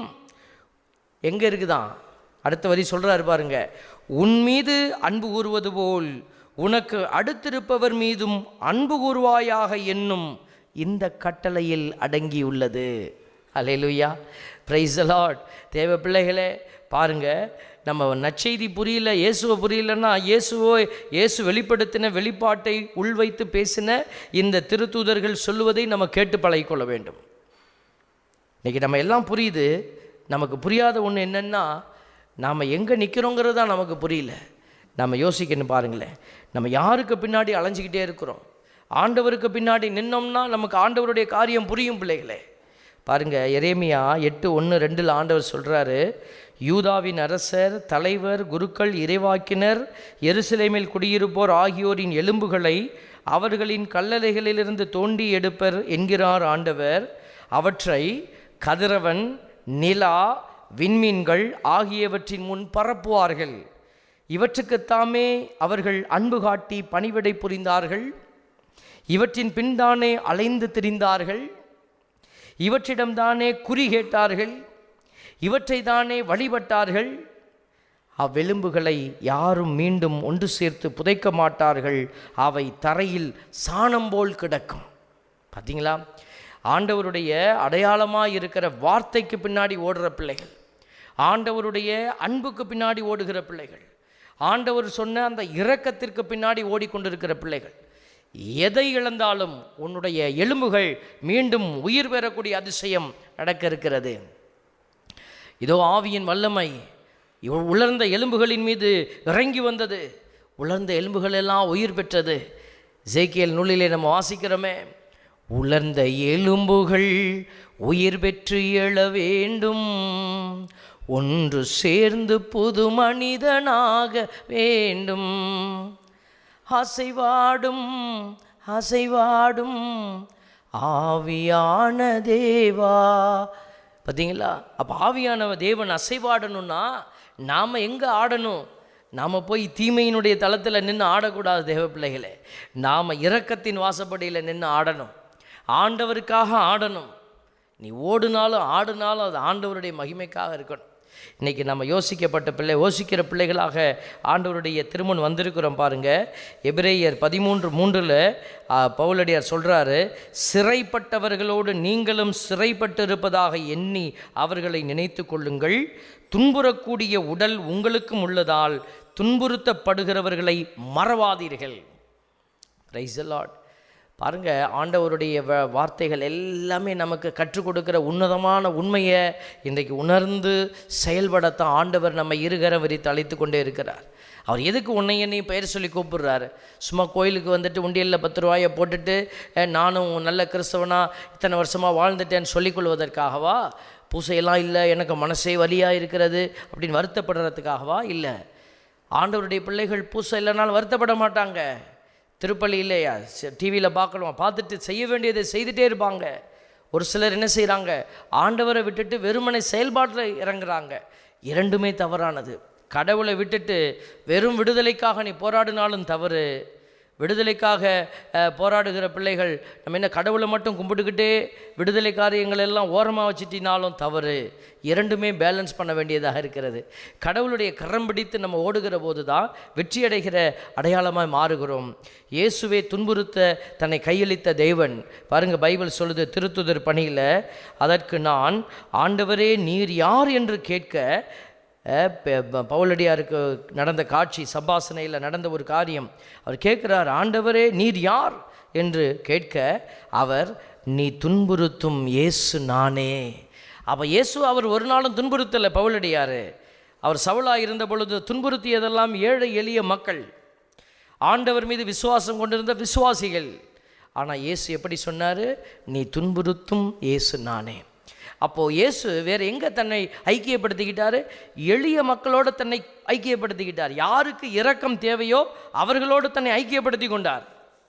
எங்கே இருக்குதான் அடுத்த வரி சொல்கிறாரு பாருங்க உன் மீது அன்பு கூறுவது போல் உனக்கு அடுத்திருப்பவர் மீதும் அன்பு கூறுவாயாக என்னும் இந்த கட்டளையில் அடங்கியுள்ளது அலையலுயா பிரைஸ் லார்ட் தேவ பிள்ளைகளே பாருங்க நம்ம நற்செய்தி புரியல இயேசுவை புரியலன்னா இயேசுவோ இயேசு வெளிப்படுத்தின வெளிப்பாட்டை உள்வைத்து பேசின இந்த திருத்தூதர்கள் சொல்லுவதை நம்ம கேட்டு பழகிக்கொள்ள வேண்டும் இன்றைக்கி நம்ம எல்லாம் புரியுது நமக்கு புரியாத ஒன்று என்னென்னா நாம் எங்கே நிற்கிறோங்கிறது தான் நமக்கு புரியல நம்ம யோசிக்கணும் பாருங்களேன் நம்ம யாருக்கு பின்னாடி அலைஞ்சிக்கிட்டே இருக்கிறோம் ஆண்டவருக்கு பின்னாடி நின்னோம்னா நமக்கு ஆண்டவருடைய காரியம் புரியும் பிள்ளைகளே பாருங்க எரேமியா எட்டு ஒன்று ரெண்டில் ஆண்டவர் சொல்கிறாரு யூதாவின் அரசர் தலைவர் குருக்கள் இறைவாக்கினர் எருசலேமில் குடியிருப்போர் ஆகியோரின் எலும்புகளை அவர்களின் கல்லறைகளிலிருந்து தோண்டி எடுப்பர் என்கிறார் ஆண்டவர் அவற்றை கதிரவன் நிலா விண்மீன்கள் ஆகியவற்றின் முன் பரப்புவார்கள் இவற்றுக்குத்தாமே அவர்கள் அன்பு காட்டி பணிவிடை புரிந்தார்கள் இவற்றின் பின்தானே அலைந்து திரிந்தார்கள் இவற்றிடம்தானே குறி கேட்டார்கள் இவற்றை தானே வழிபட்டார்கள் அவ்வெலும்புகளை யாரும் மீண்டும் ஒன்று சேர்த்து புதைக்க மாட்டார்கள் அவை தரையில் சாணம் போல் கிடக்கும் பார்த்தீங்களா ஆண்டவருடைய அடையாளமாக இருக்கிற வார்த்தைக்கு பின்னாடி ஓடுற பிள்ளைகள் ஆண்டவருடைய அன்புக்கு பின்னாடி ஓடுகிற பிள்ளைகள் ஆண்டவர் சொன்ன அந்த இரக்கத்திற்கு பின்னாடி ஓடிக்கொண்டிருக்கிற பிள்ளைகள் எதை இழந்தாலும் உன்னுடைய எலும்புகள் மீண்டும் உயிர் பெறக்கூடிய அதிசயம் நடக்க இருக்கிறது இதோ ஆவியின் வல்லமை இவ் உலர்ந்த எலும்புகளின் மீது இறங்கி வந்தது உலர்ந்த எலும்புகள் எல்லாம் உயிர் பெற்றது ஜேக்கியல் நூலிலே நம்ம வாசிக்கிறோமே உலர்ந்த எலும்புகள் உயிர் பெற்று எழ வேண்டும் ஒன்று சேர்ந்து புது மனிதனாக வேண்டும் அசைவாடும் அசைவாடும் ஆவியான தேவா பார்த்தீங்களா அப்போ ஆவியான தேவன் அசைவாடணும்னா நாம் எங்கே ஆடணும் நாம் போய் தீமையினுடைய தளத்தில் நின்று ஆடக்கூடாது தேவ பிள்ளைகளே நாம் இரக்கத்தின் வாசப்படியில் நின்று ஆடணும் ஆண்டவருக்காக ஆடணும் நீ ஓடுனாலும் ஆடுனாலும் அது ஆண்டவருடைய மகிமைக்காக இருக்கணும் இன்றைக்கி நம்ம யோசிக்கப்பட்ட பிள்ளை யோசிக்கிற பிள்ளைகளாக ஆண்டவருடைய திருமண் வந்திருக்கிறோம் பாருங்க எபிரேயர் பதிமூன்று மூன்றில் பவுலடியார் சொல்கிறாரு சிறைப்பட்டவர்களோடு நீங்களும் சிறைப்பட்டு இருப்பதாக எண்ணி அவர்களை நினைத்து கொள்ளுங்கள் துன்புறக்கூடிய உடல் உங்களுக்கும் உள்ளதால் துன்புறுத்தப்படுகிறவர்களை மறவாதீர்கள் பிரைஸ் லார்ட் பாருங்க ஆண்டவருடைய வ- வார்த்தைகள் எல்லாமே நமக்கு கற்றுக் கொடுக்கிற உன்னதமான உண்மையை இன்றைக்கு உணர்ந்து செயல்படத்தான் ஆண்டவர் நம்ம இருகர விரித்து அழைத்து கொண்டே இருக்கிறார் அவர் எதுக்கு உன்னை என்னையும் பெயர் சொல்லி கூப்பிடுறாரு சும்மா கோயிலுக்கு வந்துட்டு உண்டியலில் பத்து ரூபாயை போட்டுட்டு "அஹ், நானும் நல்ல கிறிஸ்தவனா இத்தனை வருஷமாக வாழ்ந்துட்டேன்னு சொல்லிக்கொள்வதற்காகவா பூசையெல்லாம் இல்லை எனக்கு மனசே வலியாக இருக்கிறது அப்படின்னு வருத்தப்படுறதுக்காகவா இல்லை ஆண்டவருடைய பிள்ளைகள் பூசை இல்லைனாலும் வருத்தப்பட மாட்டாங்க திருப்பலி இல்லையா டிவியில் பார்க்கணும் பார்த்துட்டு செய்ய வேண்டியதை செய்துட்டே இருப்பாங்க ஒரு சிலர் என்ன செய்கிறாங்க ஆண்டவரை விட்டுட்டு வெறுமனை செயல்பாட்டில் இறங்குறாங்க இரண்டுமே தவறானது கடவுளை விட்டுட்டு வெறும் விடுதலைக்காக நீ போராடினாலும் தவறு விடுதலைக்காக அஹ், போராடுகிற பிள்ளைகள் நம்ம என்ன கடவுளை மட்டும் கும்பிட்டுக்கிட்டே விடுதலை காரியங்கள் எல்லாம் ஓரமாக வச்சிட்டினாலும் தவறு இரண்டுமே பேலன்ஸ் பண்ண வேண்டியதாக இருக்கிறது கடவுளுடைய கரம் பிடித்து நம்ம ஓடுகிற போது தான் வெற்றியடைகிற அடையாளமாய் மாறுகிறோம் இயேசுவே துன்புறுத்த தன்னை கையளித்த தேவன் பாருங்க பைபிள் சொல்லுது திருத்துதர் பணியில் அதற்கு நான் ஆண்டவரே நீர் யார் என்று கேட்க அஹ், பெ- ப- பவுலடியாருக்கு நடந்த காட்சி சபாசனையில் நடந்த ஒரு காரியம் அவர் கேட்குறார் ஆண்டவரே நீர் யார் என்று கேட்க அவர் நீ துன்புறுத்தும் இயேசு நானே அப்போ இயேசு அவர் ஒரு நாளும் துன்புறுத்தலை பவுலடியார் அவர் சவுலாக இருந்த பொழுது துன்புறுத்தியதெல்லாம் ஏழை எளிய மக்கள் ஆண்டவர் மீது விசுவாசம் கொண்டிருந்த விசுவாசிகள் ஆனால் இயேசு எப்படி சொன்னார் நீ துன்புறுத்தும் இயேசு நானே அப்போது இயேசு வேறு எங்கே தன்னை ஐக்கியப்படுத்திக்கிட்டாரு எளிய மக்களோடு தன்னை ஐக்கியப்படுத்திக்கிட்டார் யாருக்கு இரக்கம் தேவையோ அவர்களோடு தன்னை ஐக்கியப்படுத்தி கொண்டார்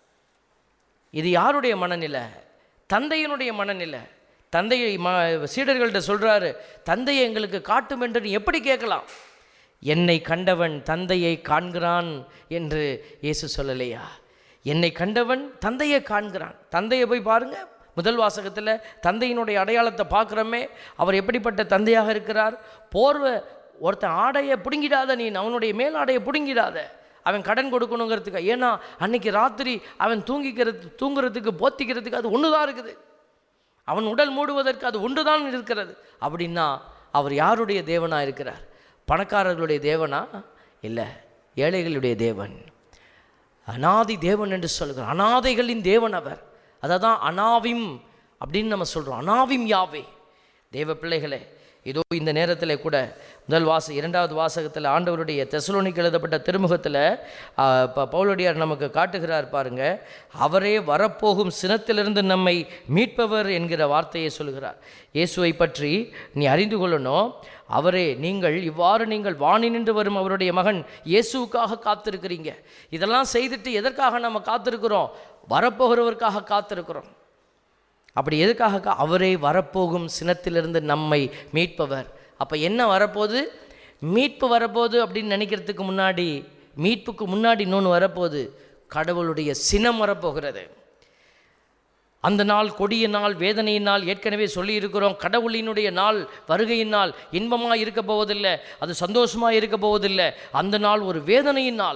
இது யாருடைய மனநிலை தந்தையினுடைய மனநிலை தந்தையை ம சீடர்கள்ட்ட சொல்கிறாரு தந்தையை எங்களுக்கு காட்டும் என்று நீ எப்படி கேட்கலாம் என்னை கண்டவன் தந்தையை காண்கிறான் என்று இயேசு சொல்லலையா என்னை கண்டவன் தந்தையை காண்கிறான் தந்தையை போய் பாருங்க முதல் வாசகத்தில் தந்தையினுடைய அடையாளத்தை பார்க்குறோமே அவர் எப்படிப்பட்ட தந்தையாக இருக்கிறார் போர்வை ஒருத்தன் ஆடையை பிடுங்கிடாத நீ அவனுடைய மேல் ஆடையை பிடுங்கிடாத அவன் கடன் கொடுக்கணுங்கிறதுக்கு ஏன்னா அன்னைக்கு ராத்திரி அவன் தூங்கிக்கிறது தூங்குறதுக்கு போத்திக்கிறதுக்கு அது ஒன்று தான் இருக்குது அவன் உடல் மூடுவதற்கு அது ஒன்று தான் இருக்கிறது அப்படின்னா அவர் யாருடைய தேவனாக இருக்கிறார் பணக்காரர்களுடைய தேவனா இல்லை ஏழைகளுடைய தேவன் அனாதி தேவன் என்று சொல்கிறார் அனாதைகளின் தேவன் அவர் அதை தான் அனாவிம் அப்படின்னு நம்ம சொல்கிறோம் அனாவிம் யாவே தேவ பிள்ளைகளே இதோ இந்த நேரத்தில் கூட முதல் வாச இரண்டாவது வாசகத்தில் ஆண்டவருடைய தெசலோனிக்கு எழுதப்பட்ட திருமுகத்தில் இப்போ பவுலடியார் நமக்கு காட்டுகிறார் பாருங்க அவரே வரப்போகும் சினத்திலிருந்து நம்மை மீட்பவர் என்கிற வார்த்தையை சொல்கிறார் இயேசுவை பற்றி நீ அறிந்து கொள்ளணும் அவரே நீங்கள் இவ்வாறு நீங்கள் வாணி நின்று வரும் அவருடைய மகன் இயேசுவுக்காக காத்திருக்கிறீங்க இதெல்லாம் செய்துட்டு எதற்காக நம்ம காத்திருக்கிறோம் வரப்போகிறவருக்காக காத்திருக்கிறோம் அப்படி எதுக்காக கா- அவரே வரப்போகும் சினத்திலிருந்து நம்மை மீட்பவர் அப்போ என்ன வரப்போகுது மீட்பு வரப்போகுது அப்படின்னு நினைக்கிறதுக்கு முன்னாடி மீட்புக்கு முன்னாடி இன்னொன்று வரப்போகுது கடவுளுடைய சினம் வரப்போகிறது அந்த நாள் கொடிய நாள் வேதனையின் நாள் ஏற்கனவே சொல்லியிருக்கிறோம் கடவுளினுடைய நாள் வருகையின் நாள் இன்பமாக இருக்க போவதில்லை அது சந்தோஷமாக இருக்க போவதில்லை அந்த நாள் ஒரு வேதனையின் நாள்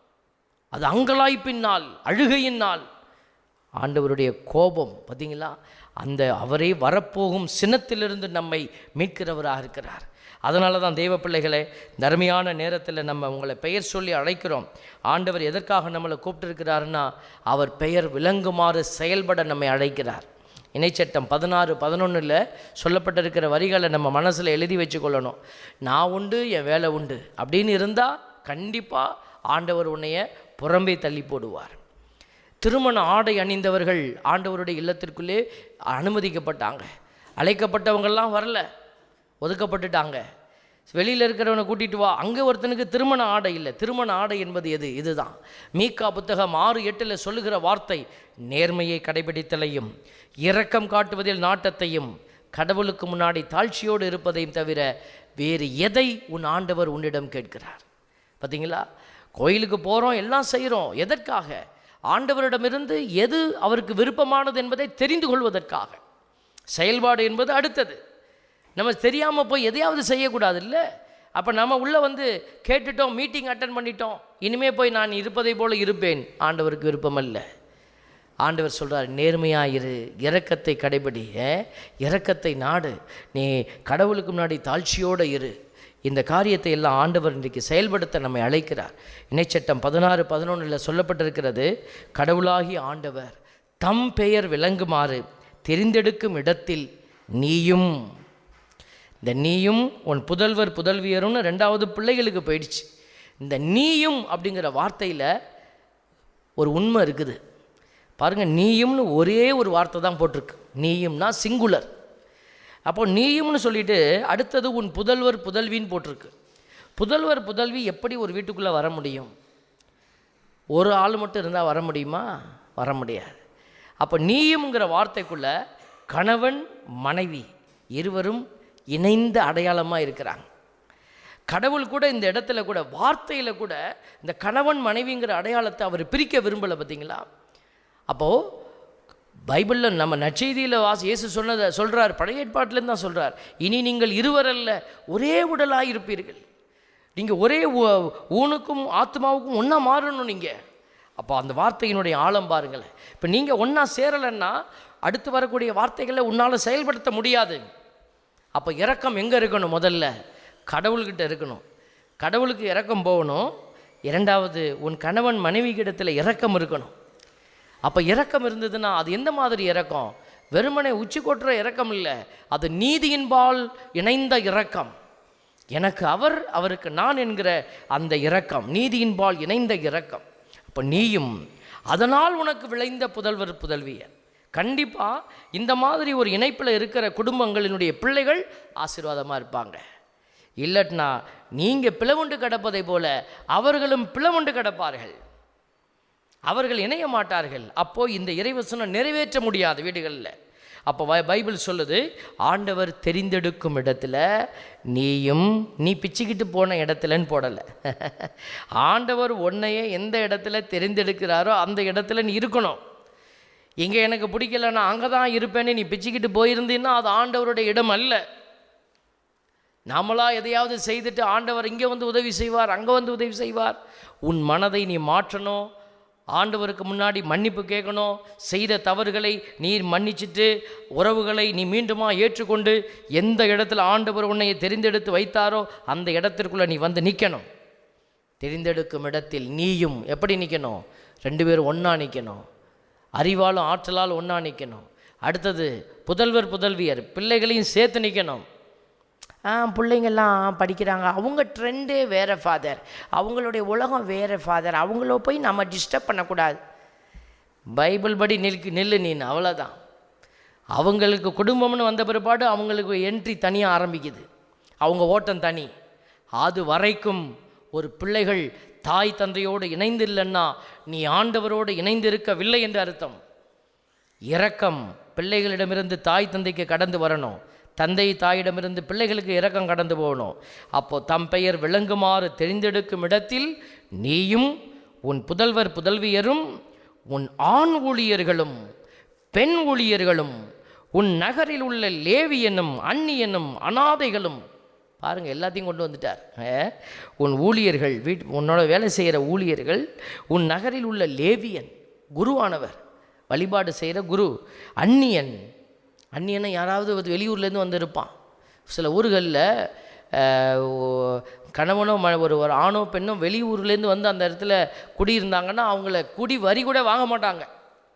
அது அங்கலாய்ப்பின் நாள் அழுகையின் நாள் ஆண்டவருடைய கோபம் பார்த்தீங்களா அந்த அவரே வரப்போகும் சினத்திலிருந்து நம்மை மீட்கிறவராக இருக்கிறார் அதனால தான் தெய்வ பிள்ளைகளே தர்மையான நேரத்தில் நம்ம உங்களை பெயர் சொல்லி அழைக்கிறோம் ஆண்டவர் எதற்காக நம்மளை கூப்பிட்டுருக்கிறாருன்னா அவர் பெயர் விளங்குமாறு செயல்பட நம்மை அழைக்கிறார் இணைச்சட்டம் பதினாறு பதினொன்றில் சொல்லப்பட்டிருக்கிற வரிகளை நம்ம மனசில் எழுதி வச்சுக்கொள்ளணும் நான் உண்டு என் வேலை உண்டு அப்படின்னு இருந்தால் கண்டிப்பாக ஆண்டவர் உன்னைய புறம்பே தள்ளி போடுவார் திருமண ஆடை அணிந்தவர்கள் ஆண்டவருடைய இல்லத்திற்குள்ளே அனுமதிக்கப்பட்டாங்க அழைக்கப்பட்டவங்கெல்லாம் வரல ஒதுக்கப்பட்டுட்டாங்க வெளியில் இருக்கிறவனை கூட்டிட்டு வா அங்கே ஒருத்தனுக்கு திருமண ஆடை இல்லை திருமண ஆடை என்பது எது இதுதான் மீகா புத்தகம் ஆறு எட்டில் சொல்லுகிற வார்த்தை நேர்மையை கடைபிடித்தலையும் இரக்கம் காட்டுவதில் நாட்டத்தையும் கடவுளுக்கு முன்னாடி தாழ்ச்சியோடு இருப்பதையும் தவிர வேறு எதை உன் ஆண்டவர் உன்னிடம் கேட்கிறார் பார்த்தீங்களா கோயிலுக்கு போகிறோம் எல்லாம் செய்கிறோம் எதற்காக ஆண்டவரிடமிருந்து எது அவருக்கு விருப்பமானது என்பதை தெரிந்து கொள்வதற்காக செயல்பாடு என்பது அடுத்தது நம்ம தெரியாமல் போய் எதையாவது செய்யக்கூடாது இல்லை அப்போ நம்ம உள்ளே வந்து கேட்டுட்டோம் மீட்டிங் அட்டன் பண்ணிட்டோம் இனிமே போய் நான் இருப்பதை போல இருப்பேன் ஆண்டவருக்கு விருப்பம் அல்ல ஆண்டவர் சொல்கிறார் நேர்மையாக இரு இரக்கத்தை கடைபிடி ஏன்? இரக்கத்தை நாடு நீ கடவுளுக்கு முன்னாடி தாழ்ச்சியோடு இரு இந்த காரியத்தை எல்லாம் ஆண்டவர் இன்றைக்கு செயல்படுத்த நம்மை அழைக்கிறார் இணைச்சட்டம் பதினாறு பதினொன்றில் சொல்லப்பட்டிருக்கிறது கடவுளாகி ஆண்டவர் தம் பெயர் விளங்குமாறு தெரிந்தெடுக்கும் இடத்தில் நீயும் இந்த நீயும் உன் புதல்வர் புதல்வியரும்னு ரெண்டாவது பிள்ளைகளுக்கு போயிடுச்சு இந்த நீயும் அப்படிங்கிற வார்த்தையில் ஒரு உண்மை இருக்குது பாருங்கள் நீயும்னு ஒரே ஒரு வார்த்தை தான் போட்டிருக்கு நீயும்னா சிங்குலர் அப்போ நீயும்னு சொல்லிட்டு அடுத்தது உன் புதல்வர் புதல்வின்னு போட்டிருக்கு புதல்வர் புதல்வி எப்படி ஒரு வீட்டுக்குள்ளே வர முடியும் ஒரு ஆள் மட்டும் இருந்தால் வர முடியுமா வர முடியாது அப்போ நீயும்ங்கிற வார்த்தைக்குள்ள கணவன் மனைவி இருவரும் இணைந்த அடையாளமாக இருக்கிறாங்க கடவுள் கூட இந்த இடத்துல கூட வார்த்தையில் கூட இந்த கணவன் மனைவிங்கிற அடையாளத்தை அவர் பிரிக்க விரும்பலை பார்த்தீங்களா அப்போது பைபிளில் நம்ம நற்செய்தியில் வாசி இயேசு சொன்னதை சொல்கிறார் பழைய ஏற்பாட்டிலேருந்து தான் சொல்கிறார் இனி நீங்கள் இருவரல்ல ஒரே உடலாக இருப்பீர்கள் நீங்கள் ஒரே ஊ- ஊனுக்கும் ஆத்மாவுக்கும் ஒன்றா மாறணும் நீங்கள் அப்போ அந்த வார்த்தையினுடைய ஆழம் பாருங்களேன் இப்போ நீங்கள் ஒன்றா சேரலைன்னா அடுத்து வரக்கூடிய வார்த்தைகளை உன்னால் செயல்படுத்த முடியாது அப்போ இரக்கம் எங்கே இருக்கணும் முதல்ல கடவுள்கிட்ட இருக்கணும் கடவுளுக்கு இரக்கம் போகணும் இரண்டாவது உன் கணவன் மனைவி இடத்துல இரக்கம் இருக்கணும் அப்போ இரக்கம் இருந்ததுன்னா அது எந்த மாதிரி இரக்கம் வெறுமனே உச்சி கொட்டுற இரக்கம் இல்லை அது நீதியின்பால் இணைந்த இரக்கம் எனக்கு அவர் அவருக்கு நான் என்கிற அந்த இரக்கம் நீதியின்பால் இணைந்த இரக்கம் அப்போ நீயும் அதனால் உனக்கு விளைந்த புதல்வர் புதல்வியர் கண்டிப்பாக இந்த மாதிரி ஒரு இணைப்பில் இருக்கிற குடும்பங்களினுடைய பிள்ளைகள் ஆசீர்வாதமாக இருப்பாங்க இல்லட்னா நீங்கள் பிளவுண்டு கிடப்பதை போல அவர்களும் பிளவுண்டு கிடப்பார்கள் அவர்கள் இணைய மாட்டார்கள் அப்போ இந்த இறைவசனம் நிறைவேற்ற முடியாது வீடுகளில் அப்போ பை- பைபிள் சொல்லுது ஆண்டவர் தெரிந்தெடுக்கும் இடத்துல நீயும் நீ பிச்சுக்கிட்டு போன இடத்துலன்னு போடலை ஆண்டவர் உன்னையே எந்த இடத்துல தெரிந்தெடுக்கிறாரோ அந்த இடத்துல நீ இருக்கணும் இங்கே எனக்கு பிடிக்கலன்னா அங்கே தான் இருப்பேன்னு நீ பிச்சுக்கிட்டு போயிருந்தீன்னா அது ஆண்டவருடைய இடம் அல்ல நாமளா எதையாவது செய்துட்டு ஆண்டவர் இங்கே வந்து உதவி செய்வார் அங்கே வந்து உதவி செய்வார் உன் மனதை நீ மாற்றணும் ஆண்டவருக்கு முன்னாடி மன்னிப்பு கேட்கணும் செய்த தவறுகளை நீர் மன்னிச்சிட்டு உறவுகளை நீ மீண்டுமா ஏற்றுக்கொண்டு எந்த இடத்துல ஆண்டவர் உன்னை தெரிந்தெடுத்து வைத்தாரோ அந்த இடத்திற்குள்ளே நீ வந்து நிற்கணும் தெரிந்தெடுக்கும் இடத்தில் நீயும் எப்படி நிற்கணும் ரெண்டு பேரும் ஒன்றா நிற்கணும் அறிவாலும் ஆற்றலால் ஒன்றா நிற்கணும் அடுத்தது புதல்வர் புதல்வியர் பிள்ளைகளையும் சேர்த்து நிற்கணும் ஆ பிள்ளைங்கள்லாம் படிக்கிறாங்க அவங்க ட்ரெண்டே வேறு ஃபாதர் அவங்களுடைய உலகம் வேறு ஃபாதர் அவங்கள போய் நம்ம டிஸ்டர்ப் பண்ணக்கூடாது பைபிள் படி நிற்கு நில்லு நீன்னு அவ்வளோதான் அவங்களுக்கு குடும்பம்னு வந்த பிற்பாடு அவங்களுக்கு என்ட்ரி தனியாக ஆரம்பிக்குது அவங்க ஓட்டம் தனி அது வரைக்கும் ஒரு பிள்ளைகள் தாய் தந்தையோடு இணைந்து இல்லைன்னா நீ ஆண்டவரோடு இணைந்து இருக்கவில்லை என்று அர்த்தம் இரக்கம் பிள்ளைகளிடமிருந்து தாய் தந்தைக்கு கடந்து வரணும் தந்தை தாயிடமிருந்து பிள்ளைகளுக்கு இரக்கம் கடந்து போகணும் அப்போ தம் பெயர் விளங்குமாறு தெரிந்தெடுக்கும் இடத்தில் நீயும் உன் புதல்வர் புதல்வியரும் உன் ஆண் ஊழியர்களும் பெண் ஊழியர்களும் உன் நகரில் உள்ள லேவியனும் அந்நியனும் அனாதைகளும் பாருங்க எல்லாத்தையும் கொண்டு வந்துட்டார் அஹ், உன் ஊழியர்கள் வீட் உன்னோட வேலை செய்கிற ஊழியர்கள் உன் நகரில் உள்ள லேவியன் குருவானவர் வழிபாடு செய்கிற குரு அந்நியன் அந்நியனை யாராவது ஒரு வெளியூர்லேருந்து வந்திருப்பான் சில ஊர்களில் கணவனோ ம ஒரு ஒரு ஆணோ பெண்ணோ வெளியூர்லேருந்து வந்து அந்த இடத்துல குடியிருந்தாங்கன்னா அவங்கள குடி வரி கூட வாங்க மாட்டாங்க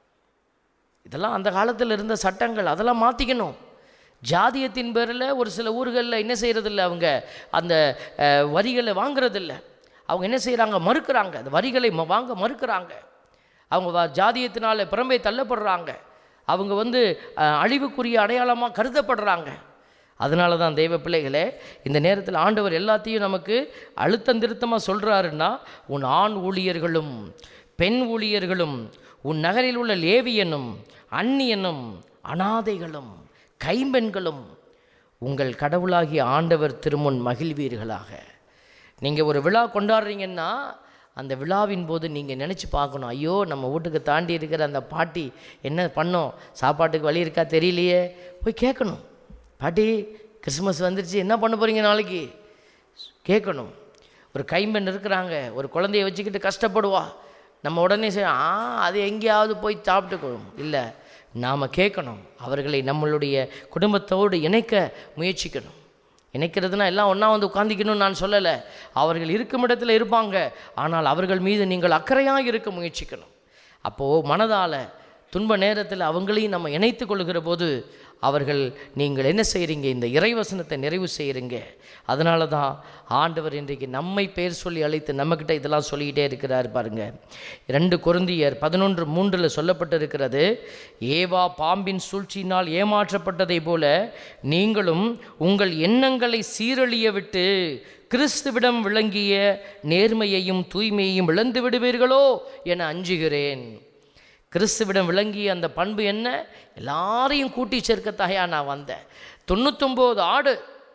இதெல்லாம் அந்த காலத்தில் இருந்த சட்டங்கள் அதெல்லாம் மாற்றிக்கணும் ஜாதியத்தின் பேரில் ஒரு சில ஊர்களில் என்ன செய்கிறதில்ல அவங்க அந்த அஹ், வரிகளை வாங்குறதில்ல அவங்க என்ன செய்கிறாங்க மறுக்கிறாங்க அந்த வரிகளை ம- வாங்க மறுக்கிறாங்க அவங்க வ- ஜாதியத்தினால புறம்பே தள்ளப்படுறாங்க அவங்க வந்து அஹ், அழிவுக்குரிய அடையாளமாக கருதப்படுறாங்க அதனால தான் தெய்வ பிள்ளைகளே இந்த நேரத்தில் ஆண்டவர் எல்லாத்தையும் நமக்கு அழுத்தம் திருத்தமாக சொல்கிறாருன்னா உன் ஆண் ஊழியர்களும் பெண் ஊழியர்களும் உன் நகரில் உள்ள லேவியனும் அந்நியனும் அனாதைகளும் கைம்பெண்களும் உங்கள் கடவுளாகிய ஆண்டவர் திருமுன் மகிழ்வீர்களாக நீங்கள் ஒரு விழா கொண்டாடுறீங்கன்னா அந்த விழாவின் போது நீங்கள் நினச்சி பார்க்கணும் ஐயோ நம்ம வீட்டுக்கு தாண்டி இருக்கிற அந்த பாட்டி என்ன பண்ணோம் சாப்பாட்டுக்கு வழி இருக்கா தெரியலையே போய் கேட்கணும் பாட்டி கிறிஸ்மஸ் வந்துருச்சு என்ன பண்ண போகிறீங்க நாளைக்கு கேட்கணும் ஒரு கைம்பெண் இருக்கிறாங்க ஒரு குழந்தைய வச்சுக்கிட்டு கஷ்டப்படுவா நம்ம உடனே செய்ய ஆ அது எங்கேயாவது போய் சாப்பிட்டுக்கணும் இல்லை நாம் கேட்கணும் அவர்களை நம்மளுடைய குடும்பத்தோடு இணைக்க முயற்சிக்கணும் இணைக்கிறதுனா எல்லாம் ஒன்றா வந்து உட்காந்திக்கணும்னு நான் சொல்லலை அவர்கள் இருக்கும் இடத்துல இருப்பாங்க ஆனால் அவர்கள் மீது நீங்கள் அக்கறையாக இருக்க முயற்சிக்கணும் அப்போது மனதால் துன்ப நேரத்தில் அவங்களையும் நம்ம இணைத்து கொள்கிற போது அவர்கள் நீங்கள் என்ன செய்கிறீங்க இந்த இறைவசனத்தை நிறைவு செய்கிறீங்க அதனால தான் ஆண்டவர் இன்றைக்கு நம்மை பேர் சொல்லி அழைத்து நம்மக்கிட்ட இதெல்லாம் சொல்லிக்கிட்டே இருக்கிறார் பாருங்க ரெண்டு குருந்தியர் பதினொன்று மூன்றில் சொல்லப்பட்டிருக்கிறது ஏவா பாம்பின் சூழ்ச்சியினால் ஏமாற்றப்பட்டதை போல நீங்களும் உங்கள் எண்ணங்களை சீரழிய விட்டு கிறிஸ்துவிடம் விளங்கிய நேர்மையையும் தூய்மையையும் இழந்து விடுவீர்களோ என அஞ்சுகிறேன் கிறிஸ்துவிடம் விளங்கிய அந்த பண்பு என்ன எல்லாரையும் கூட்டி சேர்க்கத்தாயா நான் வந்தேன் தொண்ணூத்தொம்பது ஆடு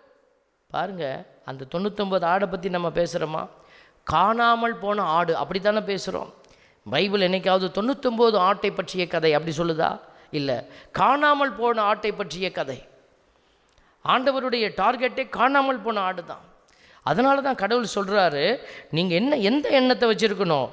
பாருங்க அந்த தொண்ணூத்தொம்பது ஆடை பற்றி நம்ம பேசுகிறோமா காணாமல் போன ஆடு அப்படி தானே பேசுகிறோம் பைபிள் என்னைக்காவது தொண்ணூத்தொம்பது ஆட்டை பற்றிய கதை அப்படி சொல்லுதா இல்லை காணாமல் போன ஆட்டை பற்றிய கதை ஆண்டவருடைய டார்கெட்டே காணாமல் போன ஆடு தான் அதனால தான் கடவுள் சொல்கிறாரு நீங்கள் என்ன எந்த எண்ணத்தை வச்சுருக்கணும்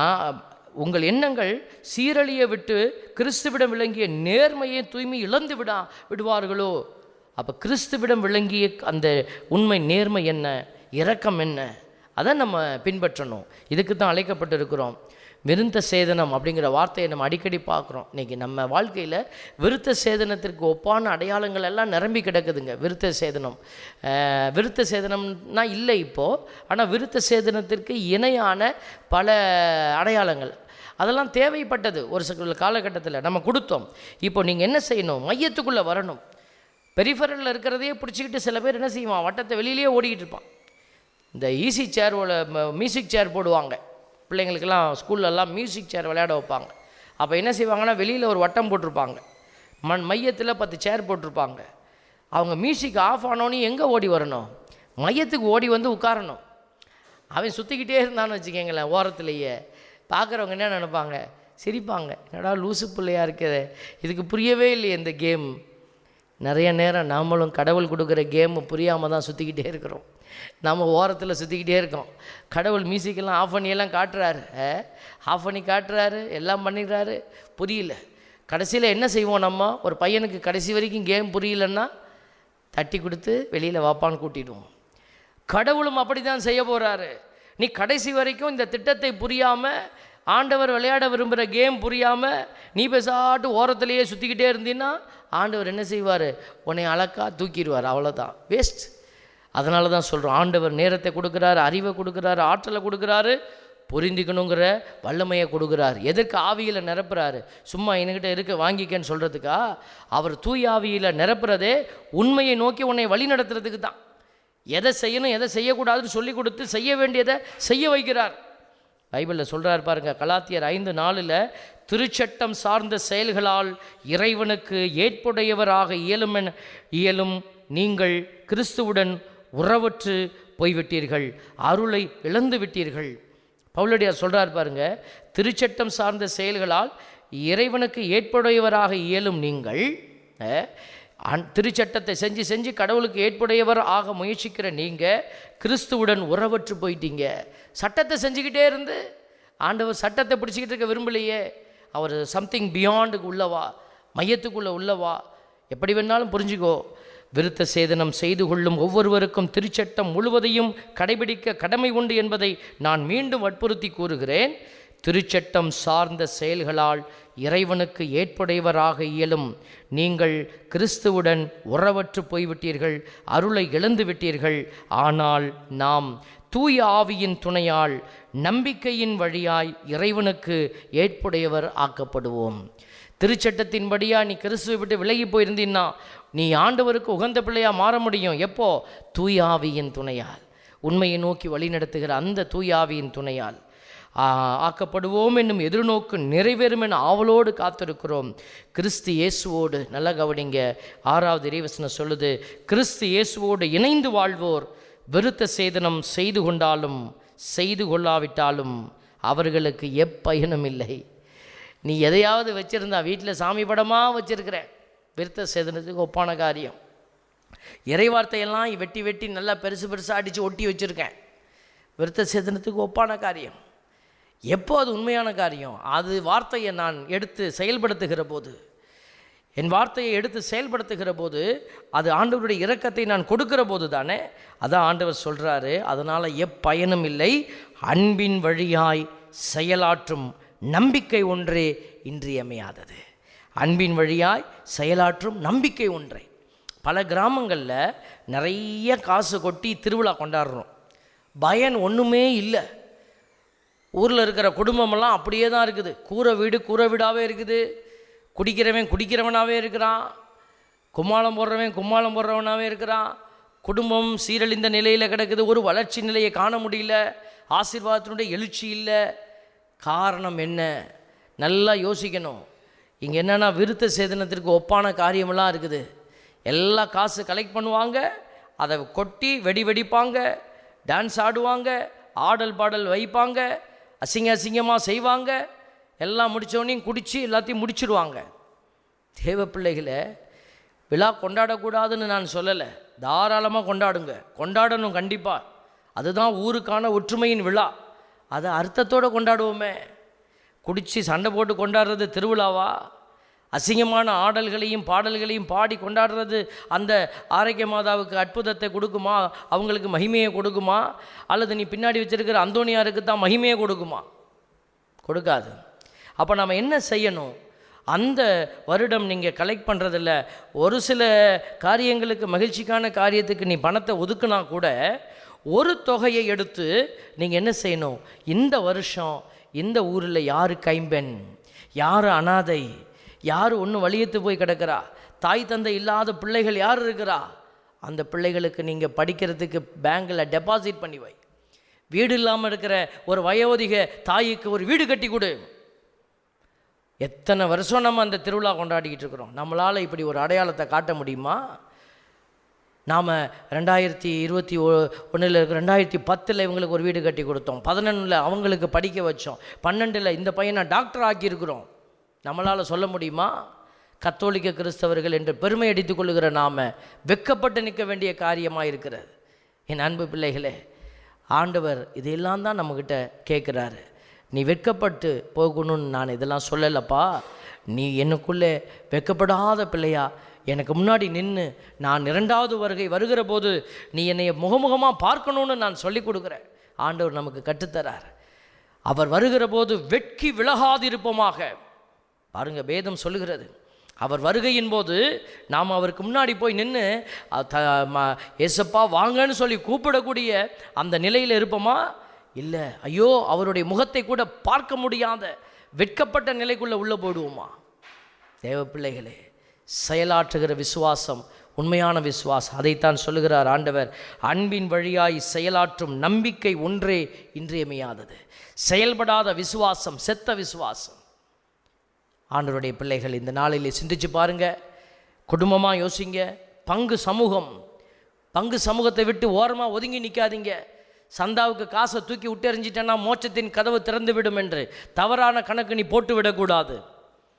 உங்கள் எண்ணங்கள் சீரழிய விட்டு கிறிஸ்துவிடம் விளங்கிய நேர்மையை தூய்மை இழந்து விடா விடுவார்களோ அப்போ கிறிஸ்துவிடம் விளங்கிய அந்த உண்மை நேர்மை என்ன இரக்கம் என்ன அதை நம்ம பின்பற்றணும் இதுக்கு தான் அழைக்கப்பட்டிருக்கிறோம் விருத்த சேதனம் அப்படிங்கிற வார்த்தையை நம்ம அடிக்கடி பார்க்குறோம் இன்றைக்கி நம்ம வாழ்க்கையில் விருத்த சேதனத்திற்கு ஒப்பான அடையாளங்கள் எல்லாம் நிரம்பி கிடக்குதுங்க விருத்த சேதனம் அஹ், விருத்த சேதனம்னா இல்லை இப்போது ஆனால் விருத்த சேதனத்திற்கு இணையான பல அடையாளங்கள் அதெல்லாம் தேவைப்பட்டது ஒரு சில காலகட்டத்தில் நம்ம கொடுத்தோம் இப்போ நீங்கள் என்ன செய்யணும் மையத்துக்குள்ளே வரணும் பெரிஃபரலில் இருக்கிறதையே பிடிச்சிக்கிட்டு சில பேர் என்ன செய்வான் வட்டத்தை வெளியிலேயே ஓடிக்கிட்டு இருப்பான் இந்த ஈஸி சேர் மியூசிக் சேர் போடுவாங்க பிள்ளைங்களுக்கெல்லாம் ஸ்கூல்லலாம் மியூசிக் சேர் விளையாட வைப்பாங்க அப்போ என்ன செய்வாங்கன்னா வெளியில் ஒரு வட்டம் போட்டிருப்பாங்க மண் மையத்தில் பத்து சேர் போட்டிருப்பாங்க அவங்க மியூசிக் ஆஃப் ஆனோன்னே எங்கே ஓடி வரணும் மையத்துக்கு ஓடி வந்து உட்காரணும் அவன் சுற்றிக்கிட்டே இருந்தான்னு வச்சுக்கோங்களேன் ஓரத்துலேயே பார்க்குறவங்க என்ன நினைப்பாங்க சிரிப்பாங்க என்னடா லூசு பிள்ளையா இருக்குது இதுக்கு புரியவே இல்லையே இந்த கேம் நிறைய நேரம் நாமளும் கடவுள் கொடுக்குற கேமு புரியாமல் தான் சுற்றிக்கிட்டே இருக்கிறோம் நம்ம ஓரத்தில் சுற்றிக்கிட்டே இருக்கோம் கடவுள் மியூசிக்கெல்லாம் ஆஃப் பண்ணியெல்லாம் காட்டுறாரு ஆஃப் பண்ணி காட்டுறாரு எல்லாம் பண்ணிடுறாரு புரியல கடைசியில் என்ன செய்வோம் நம்ம ஒரு பையனுக்கு கடைசி வரைக்கும் கேம் புரியலன்னா தட்டி கொடுத்து வெளியில் வாப்பான்னு கூட்டிடுவோம் கடவுளும் அப்படி தான் செய்ய போகிறாரு நீ கடைசி வரைக்கும் இந்த திட்டத்தை புரியாமல் ஆண்டவர் விளையாட விரும்புகிற கேம் புரியாமல் நீ பெசாட்டு ஓரத்திலேயே சுற்றிக்கிட்டே இருந்தீன்னா ஆண்டவர் என்ன செய்வார் உன்னை அழக்கா தூக்கிடுவார் அவ்வளோதான் வேஸ்ட் அதனால தான் சொல்கிறோம் ஆண்டவர் நேரத்தை கொடுக்குறாரு அறிவை கொடுக்குறாரு ஆற்றலை கொடுக்குறாரு புரிந்துக்கணுங்கிற வல்லமையை கொடுக்குறாரு எதற்கு ஆவியில் நிரப்புறாரு சும்மா என்கிட்ட இருக்க வாங்கிக்கன்னு சொல்கிறதுக்கா அவர் தூய் ஆவியில் நிரப்புறதே உண்மையை நோக்கி உன்னை வழி நடத்துறதுக்கு தான் எதை செய்யணும் எதை செய்யக்கூடாதுன்னு சொல்லி கொடுத்து செய்ய வேண்டியதை செய்ய வைக்கிறார் பைபிளில் சொல்கிறார் பாருங்க கலாத்தியர் ஐந்து நாளில் திருச்சட்டம் சார்ந்த செயல்களால் இறைவனுக்கு ஏற்புடையவராக இயலுமென இயலும் நீங்கள் கிறிஸ்துவுடன் உறவற்று போய்விட்டீர்கள் அருளை இழந்து விட்டீர்கள் பவுலடியார் சொல்கிறார் பாருங்க திருச்சட்டம் சார்ந்த செயல்களால் இறைவனுக்கு ஏற்புடையவராக இயலும் நீங்கள் அஹ், அன்- திருச்சட்டத்தை செஞ்சு செஞ்சு கடவுளுக்கு ஏற்புடையவர் ஆக முயற்சிக்கிற நீங்கள் கிறிஸ்துவுடன் உறவற்று போயிட்டீங்க சட்டத்தை செஞ்சுக்கிட்டே இருந்து ஆண்டவர் சட்டத்தை பிடிச்சிக்கிட்டு இருக்க விரும்பலையே அவர் சம்திங் பியாண்டுக்கு உள்ளவா மையத்துக்குள்ளே உள்ளவா எப்படி வேணாலும் புரிஞ்சுக்கோ விருத்த சேதனம் செய்து கொள்ளும் ஒவ்வொருவருக்கும் திருச்சட்டம் முழுவதையும் கடைபிடிக்க கடமை உண்டு என்பதை நான் மீண்டும் வற்புறுத்தி கூறுகிறேன் திருச்சட்டம் சார்ந்த செயல்களால் இறைவனுக்கு ஏற்புடையவராக இயலும் நீங்கள் கிறிஸ்துவுடன் உறவற்று போய்விட்டீர்கள் அருளை இழந்து விட்டீர்கள் ஆனால் நாம் தூய ஆவியின் துணையால் நம்பிக்கையின் வழியாய் இறைவனுக்கு ஏற்புடையவர் ஆக்கப்படுவோம் திருச்சட்டத்தின்படியா நீ கிறிஸ்துவை விட்டு விலகி போயிருந்தீன்னா நீ ஆண்டவருக்கு உகந்த பிள்ளையா மாற முடியும் எப்போ தூய ஆவியின் துணையால் உண்மையை நோக்கி வழிநடத்துகிற அந்த தூய ஆவியின் துணையால் ஆ, ஆக்கப்படுவோம் என்னும் எதிர்நோக்கு நிறைவேறும் என ஆவலோடு காத்திருக்கிறோம் கிறிஸ்து இயேசுவோடு நல்ல கவனிங்க ஆறாவது இறைவசனம் சொல்லுது கிறிஸ்து இயேசுவோடு இணைந்து வாழ்வோர் விருத்த சேதனம் செய்து கொண்டாலும் செய்து கொள்ளாவிட்டாலும் அவர்களுக்கு எப்பயனும் இல்லை நீ எதையாவது வச்சிருந்தா வீட்டில் சாமி படமாக வச்சிருக்கிற விருத்த சேதனத்துக்கு ஒப்பான காரியம் இறைவார்த்தையெல்லாம் வெட்டி வெட்டி நல்லா பெருசு பெருசாக அடித்து ஒட்டி வச்சுருக்கேன் விருத்த சேதனத்துக்கு ஒப்பான காரியம் எப்போ அது உண்மையான காரியம் அது வார்த்தையை நான் எடுத்து செயல்படுத்துகிற போது என் வார்த்தையை எடுத்து செயல்படுத்துகிற போது அது ஆண்டவருடைய இரக்கத்தை நான் கொடுக்கிற போது தானே அதான் ஆண்டவர் சொல்கிறாரு அதனால் எப்பயனும் இல்லை அன்பின் வழியாய் செயலாற்றும் நம்பிக்கை ஒன்றே இன்றியமையாதது அன்பின் வழியாய் செயலாற்றும் நம்பிக்கை ஒன்றே பல கிராமங்களில் நிறைய காசு கொட்டி திருவிழா கொண்டாடுறோம் பயன் ஒன்றுமே இல்லை ஊரில் இருக்கிற குடும்பமெல்லாம் அப்படியே தான் இருக்குது கூரை வீடு கூரை வீடாகவே இருக்குது குடிக்கிறவன் குடிக்கிறவனாகவே இருக்கிறான் கும்மாளம் போடுறவன் கும்மாளம் போடுறவனாகவே இருக்கிறான் குடும்பம் சீரழிந்த நிலையில் கிடக்குது ஒரு வளர்ச்சி நிலையை காண முடியல ஆசீர்வாதத்தினுடைய எழுச்சி இல்லை காரணம் என்ன நல்லா யோசிக்கணும் இங்கே என்னென்னா விருத்த சேதனத்திற்கு ஒப்பான காரியமெல்லாம் இருக்குது எல்லா காசு கலெக்ட் பண்ணுவாங்க அதை கொட்டி வெடி வெடிப்பாங்க டான்ஸ் ஆடுவாங்க ஆடல் பாடல் வைப்பாங்க அசிங்க அசிங்கமாக செய்வாங்க எல்லாம் முடித்தோடனையும் குடித்து எல்லாத்தையும் முடிச்சிடுவாங்க தேவ பிள்ளைகளை விழா கொண்டாடக்கூடாதுன்னு நான் சொல்லலை தாராளமாக கொண்டாடுங்க கொண்டாடணும் கண்டிப்பாக அதுதான் ஊருக்கான ஒற்றுமையின் விழா அதை அர்த்தத்தோடு கொண்டாடுவோமே குடித்து சண்டை போட்டு கொண்டாடுறது திருவிழாவா அசிங்கமான ஆடல்களையும் பாடல்களையும் பாடி கொண்டாடுறது அந்த ஆரோக்கிய மாதாவுக்கு அற்புதத்தை கொடுக்குமா அவங்களுக்கு மகிமையை கொடுக்குமா அல்லது நீ பின்னாடி வச்சிருக்கிற அந்தோனியாருக்கு தான் மகிமையை கொடுக்குமா கொடுக்காது அப்போ நம்ம என்ன செய்யணும் அந்த வருடம் நீங்கள் கலெக்ட் பண்ணுறதில்ல ஒரு சில காரியங்களுக்கு மகிழ்ச்சிக்கான காரியத்துக்கு நீ பணத்தை ஒதுக்குனா கூட ஒரு தொகையை எடுத்து நீங்கள் என்ன செய்யணும் இந்த வருஷம் இந்த ஊரில் யார் கைம்பெண் யார் அனாதை யார் ஒன்று வழியத்து போய் கிடக்கிறா தாய் தந்தை இல்லாத பிள்ளைகள் யார் இருக்கிறா அந்த பிள்ளைகளுக்கு நீங்கள் படிக்கிறதுக்கு பேங்கில் டெபாசிட் பண்ணி வை வீடு இல்லாமல் இருக்கிற ஒரு வயோதிக தாய்க்கு ஒரு வீடு கட்டி கொடு எத்தனை வருஷம் நம்ம அந்த திருவிழா கொண்டாடிக்கிட்டு இருக்கிறோம் நம்மளால் இப்படி ஒரு அடையாளத்தை காட்ட முடியுமா நாம் ரெண்டாயிரத்தி இருபத்தி ஒ ஒன்றில் இருக்க ரெண்டாயிரத்தி பத்தில் இவங்களுக்கு ஒரு வீடு கட்டி கொடுத்தோம் பதினொன்றில் அவங்களுக்கு படிக்க வச்சோம் பன்னெண்டில் இந்த பையனை டாக்டர் ஆக்கியிருக்கிறோம் நம்மளால் சொல்ல முடியுமா கத்தோலிக்க கிறிஸ்தவர்கள் என்று பெருமை அடித்துக் கொள்ளுகிற நாம் வெக்கப்பட்டு நிற்க வேண்டிய காரியமாக இருக்கிறது என் அன்பு பிள்ளைகளே ஆண்டவர் இதையெல்லாம் தான் நம்மக்கிட்ட கேட்குறாரு நீ வெட்கப்பட்டு போகணும்னு நான் இதெல்லாம் சொல்லலப்பா நீ எனக்குள்ளே வெட்கப்படாத பிள்ளையா எனக்கு முன்னாடி நின்று நான் இரண்டாவது வருகை வருகிற போது நீ என்னை முகமுகமாக பார்க்கணும்னு நான் சொல்லி கொடுக்குறேன் ஆண்டவர் நமக்கு கற்றுத்தரார் அவர் வருகிற போது வெட்கி விலகாதிருப்போமாக பாருங்க வேதம் சொல்லுகிறது அவர் வருகையின் போது நாம் அவருக்கு முன்னாடி போய் நின்று ஏசப்பா வாங்கன்னு சொல்லி கூப்பிடக்கூடிய அந்த நிலையில் இருப்போமா இல்லை ஐயோ அவருடைய முகத்தை கூட பார்க்க முடியாத வெட்கப்பட்ட நிலைக்குள்ளே உள்ளே போயிடுவோமா தேவ பிள்ளைகளே செயலாற்றுகிற விசுவாசம் உண்மையான விசுவாசம் அதைத்தான் சொல்லுகிறார் ஆண்டவர் அன்பின் வழியாய் செயலாற்றும் நம்பிக்கை ஒன்றே இன்றியமையாதது செயல்படாத விசுவாசம் செத்த விசுவாசம் ஆண்டவருடைய பிள்ளைகள் இந்த நாளிலே சிந்திச்சு பாருங்க குடும்பமாக யோசிங்க பங்கு சமூகம் பங்கு சமூகத்தை விட்டு ஓரமாக ஒதுங்கி நிற்காதீங்க சந்தாவுக்கு காசை தூக்கி விட்டு எறிஞ்சிட்டேன்னா மோட்சத்தின் கதவு திறந்து விடும் என்று தவறான கணக்கு நீ போட்டு விடக்கூடாது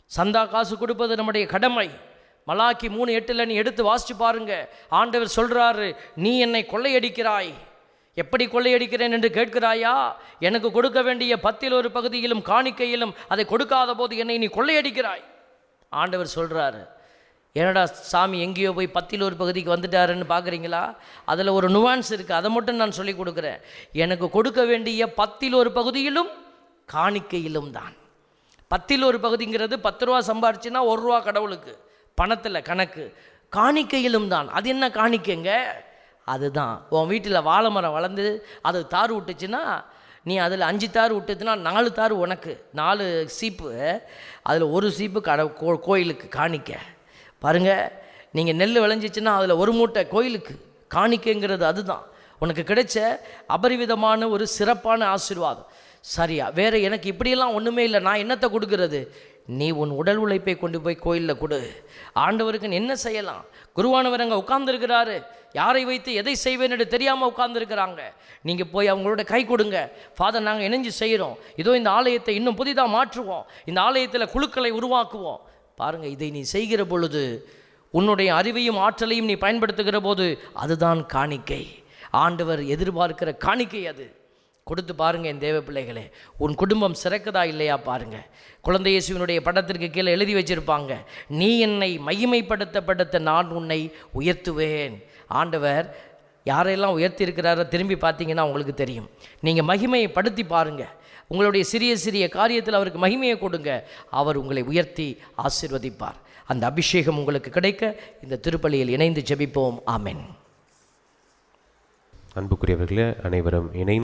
சந்தா காசு கொடுப்பது நம்முடைய கடமை மலாக்கி மூணு எட்டில் நீ எடுத்து வாசிச்சு பாருங்க ஆண்டவர் சொல்றாரு நீ என்னை கொள்ளையடிக்கிறாய் எப்படி கொள்ளையடிக்கிறேன் என்று கேட்கிறாயா எனக்கு கொடுக்க வேண்டிய பத்தில் ஒரு பகுதியிலும் காணிக்கையிலும் அதை கொடுக்காத போது என்னை நீ கொள்ளையடிக்கிறாய் ஆண்டவர் சொல்றாரு என்னடா சாமி எங்கேயோ போய் பத்தில் ஒரு பகுதிக்கு வந்துட்டாருன்னு பார்க்குறீங்களா அதில் ஒரு நுவான்ஸ் இருக்குது அதை மட்டும் நான் சொல்லி கொடுக்குறேன் எனக்கு கொடுக்க வேண்டிய பத்தில் ஒரு பகுதியிலும் காணிக்கையிலும் தான் பத்தில் ஒரு பகுதிங்கிறது பத்து ரூபா சம்பாரிச்சுன்னா ஒரு ரூபா கடவுளுக்கு பணத்தில் கணக்கு காணிக்கையிலும் தான் அது என்ன காணிக்கைங்க அதுதான் உன் வீட்டில் வாழை மரம் வளர்ந்து அது தார் விட்டுச்சுன்னா நீ அதில் அஞ்சு தார் விட்டுச்சுன்னா நாலு தார் உனக்கு நாலு சீப்பு அதில் ஒரு சீப்பு கட கோ கோயிலுக்கு காணிக்க பாருங்க நீங்கள் நெல் விளைஞ்சிச்சுன்னா அதில் ஒரு மூட்டை கோயிலுக்கு காணிக்கைங்கிறது அதுதான் உனக்கு கிடைச்ச அபரிவிதமான ஒரு சிறப்பான ஆசீர்வாதம் சரியா வேற எனக்கு இப்படியெல்லாம் ஒன்றுமே இல்லை நான் என்னத்தை கொடுக்கறது நீ உன் உடல் உழைப்பை கொண்டு போய் கோயிலில் கொடு ஆண்டவருக்கு நீ என்ன செய்யலாம் குருவானவர் அங்கே உட்கார்ந்துருக்கிறாரு யாரை வைத்து எதை செய்வேன் என்று தெரியாமல் உட்கார்ந்துருக்கிறாங்க நீங்கள் போய் அவங்களோட கை கொடுங்க ஃபாதர் நாங்கள் இணைஞ்சு செய்கிறோம் இதோ இந்த ஆலயத்தை இன்னும் புதிதாக மாற்றுவோம் இந்த ஆலயத்தில் குழுக்களை உருவாக்குவோம் பாருங்க இதை நீ செய்கிற பொழுது உன்னுடைய அறிவையும் ஆற்றலையும் நீ பயன்படுத்துகிற போது அதுதான் காணிக்கை ஆண்டவர் எதிர்பார்க்கிற காணிக்கை அது கொடுத்து பாருங்க என் தேவ பிள்ளைகளே உன் குடும்பம் சிறக்குதா இல்லையா பாருங்க குழந்தை இயேசுவினுடைய படத்திற்கு கீழே எழுதி வச்சிருப்பாங்க நீ என்னை மகிமைப்படுத்தப்படுத்த நான் உன்னை உயர்த்துவேன் ஆண்டவர் யாரையெல்லாம் உயர்த்தி இருக்கிறாரோ திரும்பி பார்த்தீங்கன்னா உங்களுக்கு தெரியும் நீங்கள் மகிமையை படுத்தி பாருங்க உங்களுடைய சிறிய சிறிய காரியத்தில் அவருக்கு மகிமையை கொடுங்க அவர் உங்களை உயர்த்தி ஆசீர்வதிப்பார் அந்த அபிஷேகம் உங்களுக்கு கிடைக்க இந்த திருப்பலியில் இணைந்து ஜெபிப்போம் ஆமென் அன்புக்குரியவர்களே அனைவரும் இணைந்து